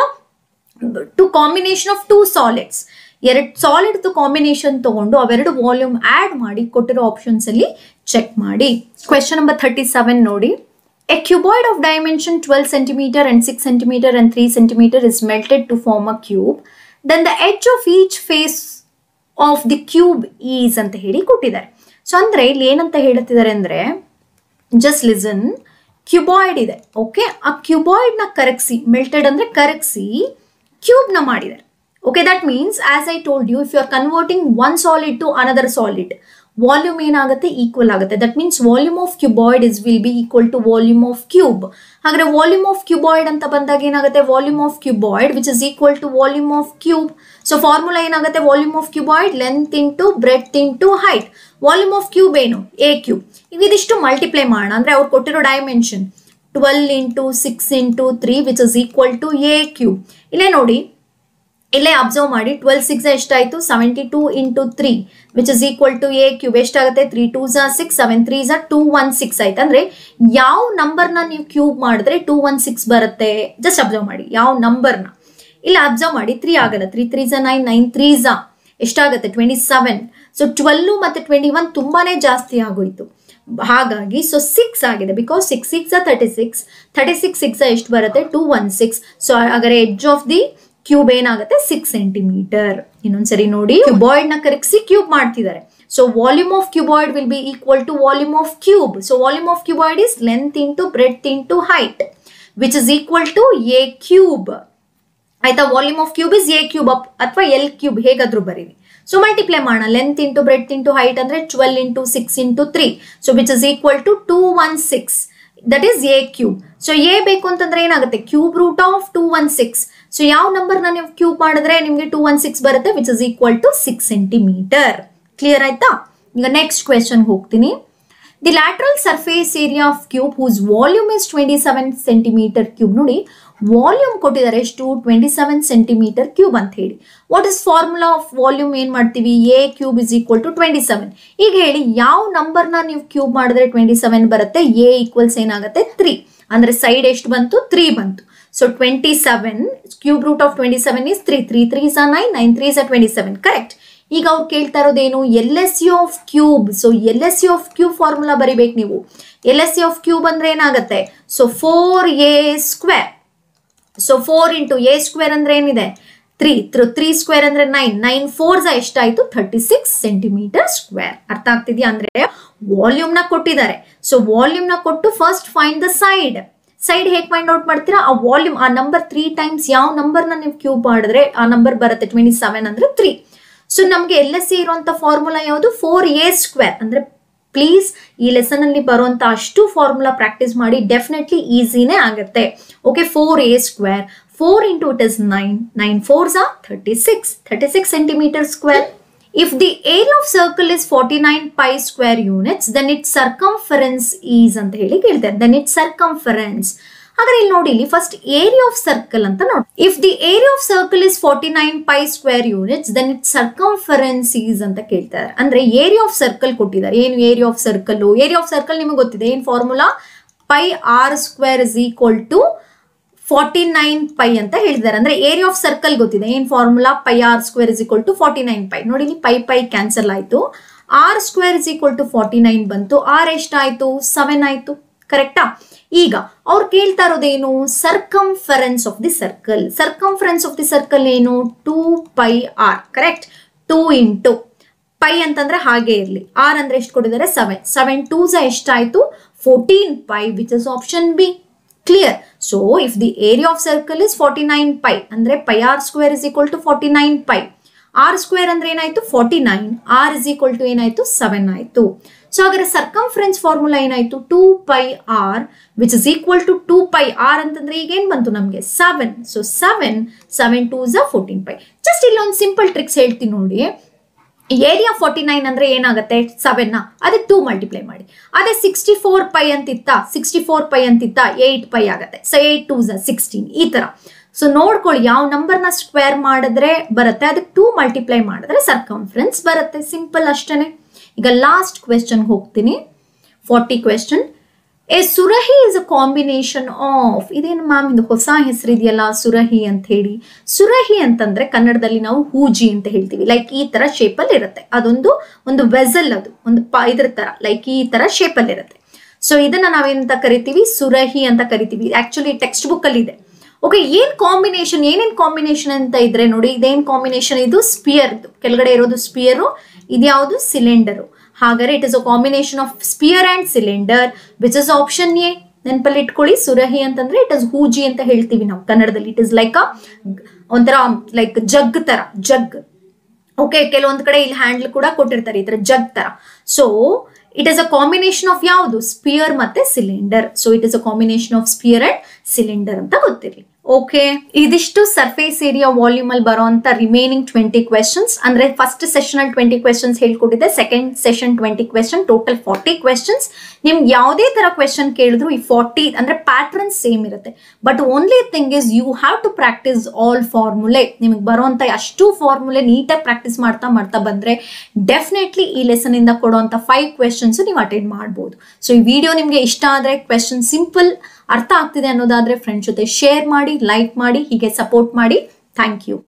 A: two combination of two solids ಎರಡು ಸಾಲಿಡ್ ಕಾಂಬಿನೇಷನ್ ತಗೊಂಡು ಅವೆರಡು ವಾಲ್ಯೂಮ್ ಆಡ್ ಮಾಡಿ ಕೊಟ್ಟಿರೋ ಆಪ್ಷನ್ಸ್ ಅಲ್ಲಿ ಚೆಕ್ ಮಾಡಿ ಕ್ವೆಶನ್ ನಂಬರ್ ಥರ್ಟಿ ಸೆವೆನ್ ನೋಡಿ a cuboid of dimension twelve centimetre and six centimetre and three centimetre is melted to form a cube then the edge of each face of the cube is ಅಂತ ಹೇಳಿ ಕೊಟ್ಟಿದ್ದಾರೆ ಸೊ ಅಂದ್ರೆ ಇಲ್ಲಿ ಏನಂತ ಹೇಳ್ತಿದ್ದಾರೆ ಅಂದ್ರೆ ಜಸ್ಟ್ ಲಿಸನ್ ಕ್ಯೂಬಾಯ್ಡ್ ಇದೆ ಓಕೆ ಆ ಕ್ಯೂಬಾಯ್ಡ್ನ ಕರಗಿಸಿ ಮೆಲ್ಟೆಡ್ ಅಂದ್ರೆ ಕರಗಿಸಿ ಕ್ಯೂಬ್ನ ಮಾಡಿದ್ದಾರೆ okay that means as I told you if you are converting one solid to another solid volume ಏನಾಗುತ್ತೆ ಈಕ್ವಲ್ ಆಗುತ್ತೆ that means volume of cuboid is will be equal to volume of cube ಹಾಗಾದ್ರೆ ವಾಲ್ಯೂಮ್ ಆಫ್ ಕ್ಯೂಬಾಯ್ಡ್ ಅಂತ ಬಂದಾಗ ಏನಾಗುತ್ತೆ volume of cuboid which is equal to volume of cube so formula ಏನಾಗುತ್ತೆ volume of cuboid length into breadth into height volume of cube ಏನು ಎ ಕ್ಯೂಬ್ ಈಗ ಇದಿಷ್ಟು ಮಲ್ಟಿಪ್ಲೈ ಮಾಡೋಣ ಅಂದ್ರೆ ಅವ್ರು ಕೊಟ್ಟಿರೋ dimension twelve into six into three which is equal to a cube ಇಲ್ಲೇ ನೋಡಿ ಇಲ್ಲೇ ಅಬ್ಸರ್ವ್ ಮಾಡಿ ಟ್ವೆಲ್ ಸಿಕ್ಸ್ ಎಷ್ಟಾಯಿತು seventy two into three which is equal to a cube ಎಷ್ಟಾಗುತ್ತೆ ತ್ರೀ ಟೂ ಝಾ ಸಿಕ್ಸ್ ಸೆವೆನ್ ತ್ರೀ ಝಾ ಟೂ ಒನ್ ಸಿಕ್ಸ್ ಆಯ್ತು ಅಂದ್ರೆ ಯಾವ ನಂಬರ್ನ ನೀವು ಕ್ಯೂಬ್ ಮಾಡಿದ್ರೆ ಟೂ ಒನ್ ಸಿಕ್ಸ್ ಬರುತ್ತೆ ಜಸ್ಟ್ ಅಬ್ಸರ್ವ್ ಮಾಡಿ ಯಾವ ನಂಬರ್ನ ಇಲ್ಲ ಅಬ್ಸರ್ವ್ ಮಾಡಿ ತ್ರೀ ಆಗಲ್ಲ ತ್ರೀ ತ್ರೀ ಝಾ ನೈನ್ ನೈನ್ ತ್ರೀ ಝಾ ಎಷ್ಟಾಗುತ್ತೆ ಟ್ವೆಂಟಿ ಸೆವೆನ್ ಸೊ ಟ್ವೆಲ್ಲು ಮತ್ತು ಟ್ವೆಂಟಿ ಒನ್ ತುಂಬಾನೇ ಜಾಸ್ತಿ ಆಗೋಯ್ತು ಹಾಗಾಗಿ ಸೊ ಸಿಕ್ಸ್ ಆಗಿದೆ because six six thirty six thirty six six ಎಷ್ಟು ಬರುತ್ತೆ ಟೂ ಒನ್ ಸಿಕ್ಸ್ ಸೊ ಹಾಗಾದ್ರೆ ಎಡ್ಜ್ ಆಫ್ ದಿ ಕ್ಯೂಬ್ ಏನಾಗುತ್ತೆ ಸಿಕ್ಸ್ ಸೆಂಟಿಮೀಟರ್ ಇನ್ನೊಂದ್ಸರಿ ನೋಡಿ ಕ್ಯೂಬಾಯ್ಡ್ ನ ಕರಗಿಸಿ ಕ್ಯೂಬ್ ಮಾಡ್ತಿದ್ದಾರೆ so volume of cuboid will be equal to volume of cube so volume of cuboid is length into breadth into height which is equal to a cube ಆಯ್ತಾ volume of cube is a cube up ಅಥವಾ ಎಲ್ ಕ್ಯೂಬ್ ಹೇಗಾದ್ರೂ ಬರೀರಿ ಸೊ ಮಲ್ಟಿಪ್ಲೈ ಮಾಡೋಣ length into breadth into height ಅಂದ್ರೆ twelve into six into three so which is equal to two one six that is a cube so a ಬೇಕು ಅಂತಂದ್ರೆ ಏನಾಗುತ್ತೆ cube root of two one six so ಯಾವ ನಂಬರ್ನ ನೀವು ಕ್ಯೂಬ್ ಮಾಡಿದ್ರೆ ನಿಮಗೆ ಟೂ ಒನ್ ಸಿಕ್ಸ್ ಬರುತ್ತೆ which is equal to six centimetre clear ಆಯ್ತಾ ಈಗ ನೆಕ್ಸ್ಟ್ ಕ್ವೆಶನ್ ಹೋಗ್ತೀನಿ the lateral surface area of cube whose volume is twenty seven centimetre cube ನೋಡಿ ವಾಲ್ಯೂಮ್ ಕೊಟ್ಟಿದ್ದಾರೆ ಎಷ್ಟು ಟ್ವೆಂಟಿ ಸೆವೆನ್ ಸೆಂಟಿಮೀಟರ್ ಕ್ಯೂಬ್ ಅಂತ ಹೇಳಿ what is formula of volume ಏನ್ ಮಾಡ್ತೀವಿ a cube is equal to twenty seven ಈಗ ಹೇಳಿ ಯಾವ ನಂಬರ್ನ ನೀವು ಕ್ಯೂಬ್ ಮಾಡಿದ್ರೆ ಟ್ವೆಂಟಿ ಸೆವೆನ್ ಬರುತ್ತೆ ಎ ಈಕ್ವಲ್ಸ್ ಏನಾಗುತ್ತೆ ತ್ರೀ ಅಂದ್ರೆ ಸೈಡ್ ಎಷ್ಟು ಬಂತು ತ್ರೀ ಬಂತು so twenty seven cube root of twenty seven is three three three ಸ ನೈನ್ ನೈನ್ ತ್ರೀ ಸ ಟ್ವೆಂಟಿ ಸೆವೆನ್ ಕರೆಕ್ಟ್ ಈಗ ಅವ್ರು ಕೇಳ್ತಾ ಇರೋದೇನು L S C of cube so L S C of cube formula ಬರಿಬೇಕು ನೀವು L S C of cube ಅಂದ್ರೆ ಏನಾಗುತ್ತೆ so four a square so four into a square ಅಂದ್ರೆ ಏನಿದೆ ತ್ರೀ ತ್ರೀ ಸ್ಕ್ವೇರ್ ಅಂದ್ರೆ ನೈನ್ ನೈನ್ ಫೋರ್ ಎಷ್ಟಾಯ್ತು ಥರ್ಟಿ ಸಿಕ್ಸ್ ಸೆಂಟಿಮೀಟರ್ ಸ್ಕ್ವೇರ್ ಅರ್ಥ ಆಗ್ತಿದ್ಯಾ ಅಂದ್ರೆ ವಾಲ್ಯೂಮ್ ನ ಕೊಟ್ಟಿದ್ದಾರೆ ಸೊ ವಾಲ್ಯೂಮ್ ನ ಕೊಟ್ಟು first find the side side ಹೇಗೆ ಫೈಂಡ್ ಔಟ್ ಮಾಡ್ತೀರಾ ಆ ವಾಲ್ಯೂಮ್ ಆ ನಂಬರ್ ತ್ರೀ ಟೈಮ್ಸ್ ಯಾವ ನಂಬರ್ನ ನೀವು ಕ್ಯೂಬ್ ಮಾಡಿದ್ರೆ ಆ ನಂಬರ್ ಬರುತ್ತೆ ಟ್ವೆಂಟಿ ಸೆವೆನ್ ಅಂದ್ರೆ ತ್ರೀ ಸೊ ನಮಗೆ ಎಲ್ ಎಸ್ ಸಿ ಇರುವಂತ ಫಾರ್ಮುಲಾ ಯಾವುದು ಫೋರ್ ಎ ಸ್ಕ್ವೇರ್ ಅಂದ್ರೆ ಪ್ಲೀಸ್ ಈ ಲೆಸನ್ ಅಲ್ಲಿ ಬರುವಂತ ಅಷ್ಟು ಫಾರ್ಮುಲಾ ಪ್ರಾಕ್ಟೀಸ್ ಮಾಡಿ ಡೆಫಿನೆಟ್ಲಿ ಈಸಿನೇ ಆಗುತ್ತೆ okay four a square four into it is nine nine fours are thirty six thirty six centimetre square If the area of circle is 49 pi square units, then its circumference is ಅಂತ ಹೇಳಿ ಕೇಳ್ತಾರೆ then its circumference ಹಾಗಾದ್ರೆ ಇಲ್ಲಿ ನೋಡಿ ಇಲ್ಲಿ ಫಸ್ಟ್ ಏರಿಯಾ ಆಫ್ ಸರ್ಕಲ್ ಅಂತ ನೋಡಿ if the area of circle is forty nine pi square units then it circumference is ಅಂತ ಕೇಳ್ತಾರೆ ಅಂದ್ರೆ ಏರಿಯಾ ಆಫ್ ಸರ್ಕಲ್ ಕೊಟ್ಟಿದ್ದಾರೆ ಏನು area of circle area of circle ನಿಮಗೆ ಗೊತ್ತಿದೆ ಏನ್ formula pi R square is equal to forty nine pi ಅಂತ ಹೇಳಿದ್ದಾರೆ ಅಂದ್ರೆ ಏರಿಯಾ ಆಫ್ ಸರ್ಕಲ್ ಗೊತ್ತಿದೆ ಏನ್ formula pi R square is equal to forty nine pi ನೋಡಿ ಇಲ್ಲಿ ಪೈ ಪೈ ಕ್ಯಾನ್ಸಲ್ ಆಯ್ತು R square is equal to forty nine ಬಂತು ಆರ್ ಎಷ್ಟಾಯ್ತು ಸೆವೆನ್ ಆಯ್ತು ಕರೆಕ್ಟಾ ಈಗ ಅವ್ರು ಕೇಳ್ತಾ ಇರೋದೇನು circumference of the circle circumference of the circle ಏನು two pi r correct two into pi ಅಂತಂದ್ರೆ ಹಾಗೆ ಇರಲಿ ಆರ್ ಅಂದ್ರೆ ಎಷ್ಟು ಕೊಟ್ಟಿದ್ದಾರೆ ಸೆವೆನ್ ಸೆವೆನ್ ಟೂಸ ಎಷ್ಟಾಯ್ತು fourteen pi which is option B clear so if the area of circle is forty nine pi ಅಂದ್ರೆ pi R square is equal to forty nine pi R square ಅಂದ್ರೆ ಏನಾಯ್ತು forty nine r is equal to ಏನಾಯ್ತು ಸೆವೆನ್ ಆಯ್ತು ಸೊ ಹಾಗಾದ್ರೆ ಸರ್ಕಂಫರೆನ್ಸ್ ಫಾರ್ಮುಲಾ ಏನಾಯ್ತು two pi r which is equal to two pi r ಅಂತಂದ್ರೆ ಈಗ ಏನ್ ಬಂತು ನಮಗೆ seven so seven seven two ಝ ಫೋರ್ಟೀನ್ ಪೈ ಜಸ್ಟ್ ಇಲ್ಲಿ ಒಂದು ಸಿಂಪಲ್ ಟ್ರಿಕ್ಸ್ ಹೇಳ್ತೀನಿ ನೋಡಿ ಏರಿಯಾ ಫಾರ್ಟಿ ನೈನ್ ಅಂದ್ರೆ ಏನಾಗುತ್ತೆ ಸೆವೆನ್ ಅದೇ ಟೂ ಮಲ್ಟಿಪ್ಲೈ ಮಾಡಿ ಅದೇ ಸಿಕ್ಸ್ಟಿ ಫೋರ್ ಪೈ ಅಂತಿತ್ತ ಸಿಕ್ಸ್ಟಿ ಫೋರ್ ಪೈ ಅಂತಿತ್ತ ಏಟ್ ಪೈ ಆಗುತ್ತೆ ಸೊ ಏಟ್ ಟೂ ಝ ಸಿಕ್ಸ್ಟೀನ್ ಈ ತರ ಸೊ ನೋಡ್ಕೊಳ್ಳಿ ಯಾವ ನಂಬರ್ನ ಸ್ಕ್ವೇರ್ ಮಾಡಿದ್ರೆ ಬರುತ್ತೆ ಅದಕ್ಕೆ ಟೂ ಮಲ್ಟಿಪ್ಲೈ ಮಾಡಿದ್ರೆ ಸರ್ಕಂಫರೆನ್ಸ್ ಬರುತ್ತೆ ಸಿಂಪಲ್ ಅಷ್ಟೇನೆ ಈಗ ಲಾಸ್ಟ್ ಕ್ವೆಶನ್ ಹೋಗ್ತೀನಿ forty question a surahi is a combination of ಇದೇನು ಮ್ಯಾಮ್ ಇದು ಹೊಸ ಹೆಸರಿದೆಯಲ್ಲ ಸುರಹಿ ಅಂತ ಹೇಳಿ ಸುರಹಿ ಅಂತಂದ್ರೆ ಕನ್ನಡದಲ್ಲಿ ನಾವು ಹೂಜಿ ಅಂತ ಹೇಳ್ತೀವಿ ಲೈಕ್ ಈ ತರ ಶೇಪಲ್ಲಿ ಇರುತ್ತೆ ಅದೊಂದು ಒಂದು ವೆಸಲ್ ಅದು ಒಂದು ಪ ಇದ್ರ ತರ ಲೈಕ್ ಈ ತರ ಶೇಪಲ್ಲಿ ಇರುತ್ತೆ ಸೊ ಇದನ್ನ ನಾವೇನಂತ ಕರಿತೀವಿ ಸುರಹಿ ಅಂತ ಕರಿತೀವಿ ಆಕ್ಚುಲಿ ಟೆಕ್ಸ್ಟ್ ಬುಕ್ ಅಲ್ಲಿ ಇದೆ ಓಕೆ ಏನ್ ಕಾಂಬಿನೇಷನ್ ಏನೇನ್ ಕಾಂಬಿನೇಷನ್ ಅಂತ ಇದ್ರೆ ನೋಡಿ ಇದೇನ್ ಕಾಂಬಿನೇಷನ್ ಇದು ಸ್ಪಿಯರ್ ಕೆಳಗಡೆ ಇರೋದು ಸ್ಪಿಯರು ಇದ್ಯಾವುದು ಸಿಲಿಂಡರು ಹಾಗಾದ್ರೆ it is a combination of sphere and cylinder which is option A ನೆನಪಲ್ಲಿ ಇಟ್ಕೊಳ್ಳಿ ಸುರಹಿ ಅಂತಂದ್ರೆ ಇಟ್ ಇಸ್ ಹೂಜಿ ಅಂತ ಹೇಳ್ತೀವಿ ನಾವು ಕನ್ನಡದಲ್ಲಿ ಇಟ್ ಇಸ್ ಲೈಕ್ ಅ ಒಂಥರ ಲೈಕ್ ಜಗ್ ತರ ಜಗ್ ಓಕೆ ಕೆಲವೊಂದು ಕಡೆ ಇಲ್ಲಿ ಹ್ಯಾಂಡ್ಲ್ ಕೂಡ ಕೊಟ್ಟಿರ್ತಾರೆ ಈ ತರ ಜಗ್ ತರ so it is a combination of ಯಾವುದು ಸ್ಪಿಯರ್ ಮತ್ತೆ cylinder so it is a combination of sphere and cylinder ಅಂತ ಗೊತ್ತಿರಲಿ ಓಕೆ ಇದಿಷ್ಟು ಸರ್ಫೇಸ್ ಏರಿಯಾ ವಾಲ್ಯೂಮ್ ಅಲ್ಲಿ ಬರುವಂತ ರಿಮೈನಿಂಗ್ ಟ್ವೆಂಟಿ ಕ್ವೆಶನ್ಸ್ ಅಂದ್ರೆ ಫಸ್ಟ್ ಸೆಷನ್ ಅಲ್ಲಿ ಟ್ವೆಂಟಿ ಕ್ವೆಶನ್ಸ್ ಹೇಳ್ಕೊಟ್ಟಿದ್ದೆ second session twenty question total forty questions ನಿಮ್ಗೆ ಯಾವುದೇ ತರ ಕ್ವೆಶನ್ ಕೇಳಿದ್ರು ಈ ಫಾರ್ಟಿ ಅಂದ್ರೆ ಪ್ಯಾಟ್ರನ್ ಸೇಮ್ ಇರುತ್ತೆ but only thing is you have to practice all ಫಾರ್ಮುಲೆ ನಿಮಗೆ ಬರುವಂತ ಅಷ್ಟು ಫಾರ್ಮುಲೆ ನೀಟಾಗಿ ಪ್ರಾಕ್ಟೀಸ್ ಮಾಡ್ತಾ ಮಾಡ್ತಾ ಬಂದ್ರೆ ಡೆಫಿನೆಟ್ಲಿ ಈ ಲೆಸನ್ ಇಂದ ಕೊಡುವಂತ ಫೈವ್ ಕ್ವೆಶನ್ಸ್ ನೀವು ಅಟೆಂಡ್ ಮಾಡ್ಬೋದು ಸೊ ಈ ವಿಡಿಯೋ ನಿಮಗೆ ಇಷ್ಟ ಆದ್ರೆ ಕ್ವೆಶನ್ ಸಿಂಪಲ್ ಅರ್ಥ ಆಗ್ತಿದೆ ಅನ್ನೋದಾದ್ರೆ ಫ್ರೆಂಡ್ಸ್ ಜೊತೆ ಶೇರ್ ಮಾಡಿ ಲೈಕ್ ಮಾಡಿ ಹೀಗೆ ಸಪೋರ್ಟ್ ಮಾಡಿ ಥ್ಯಾಂಕ್ ಯು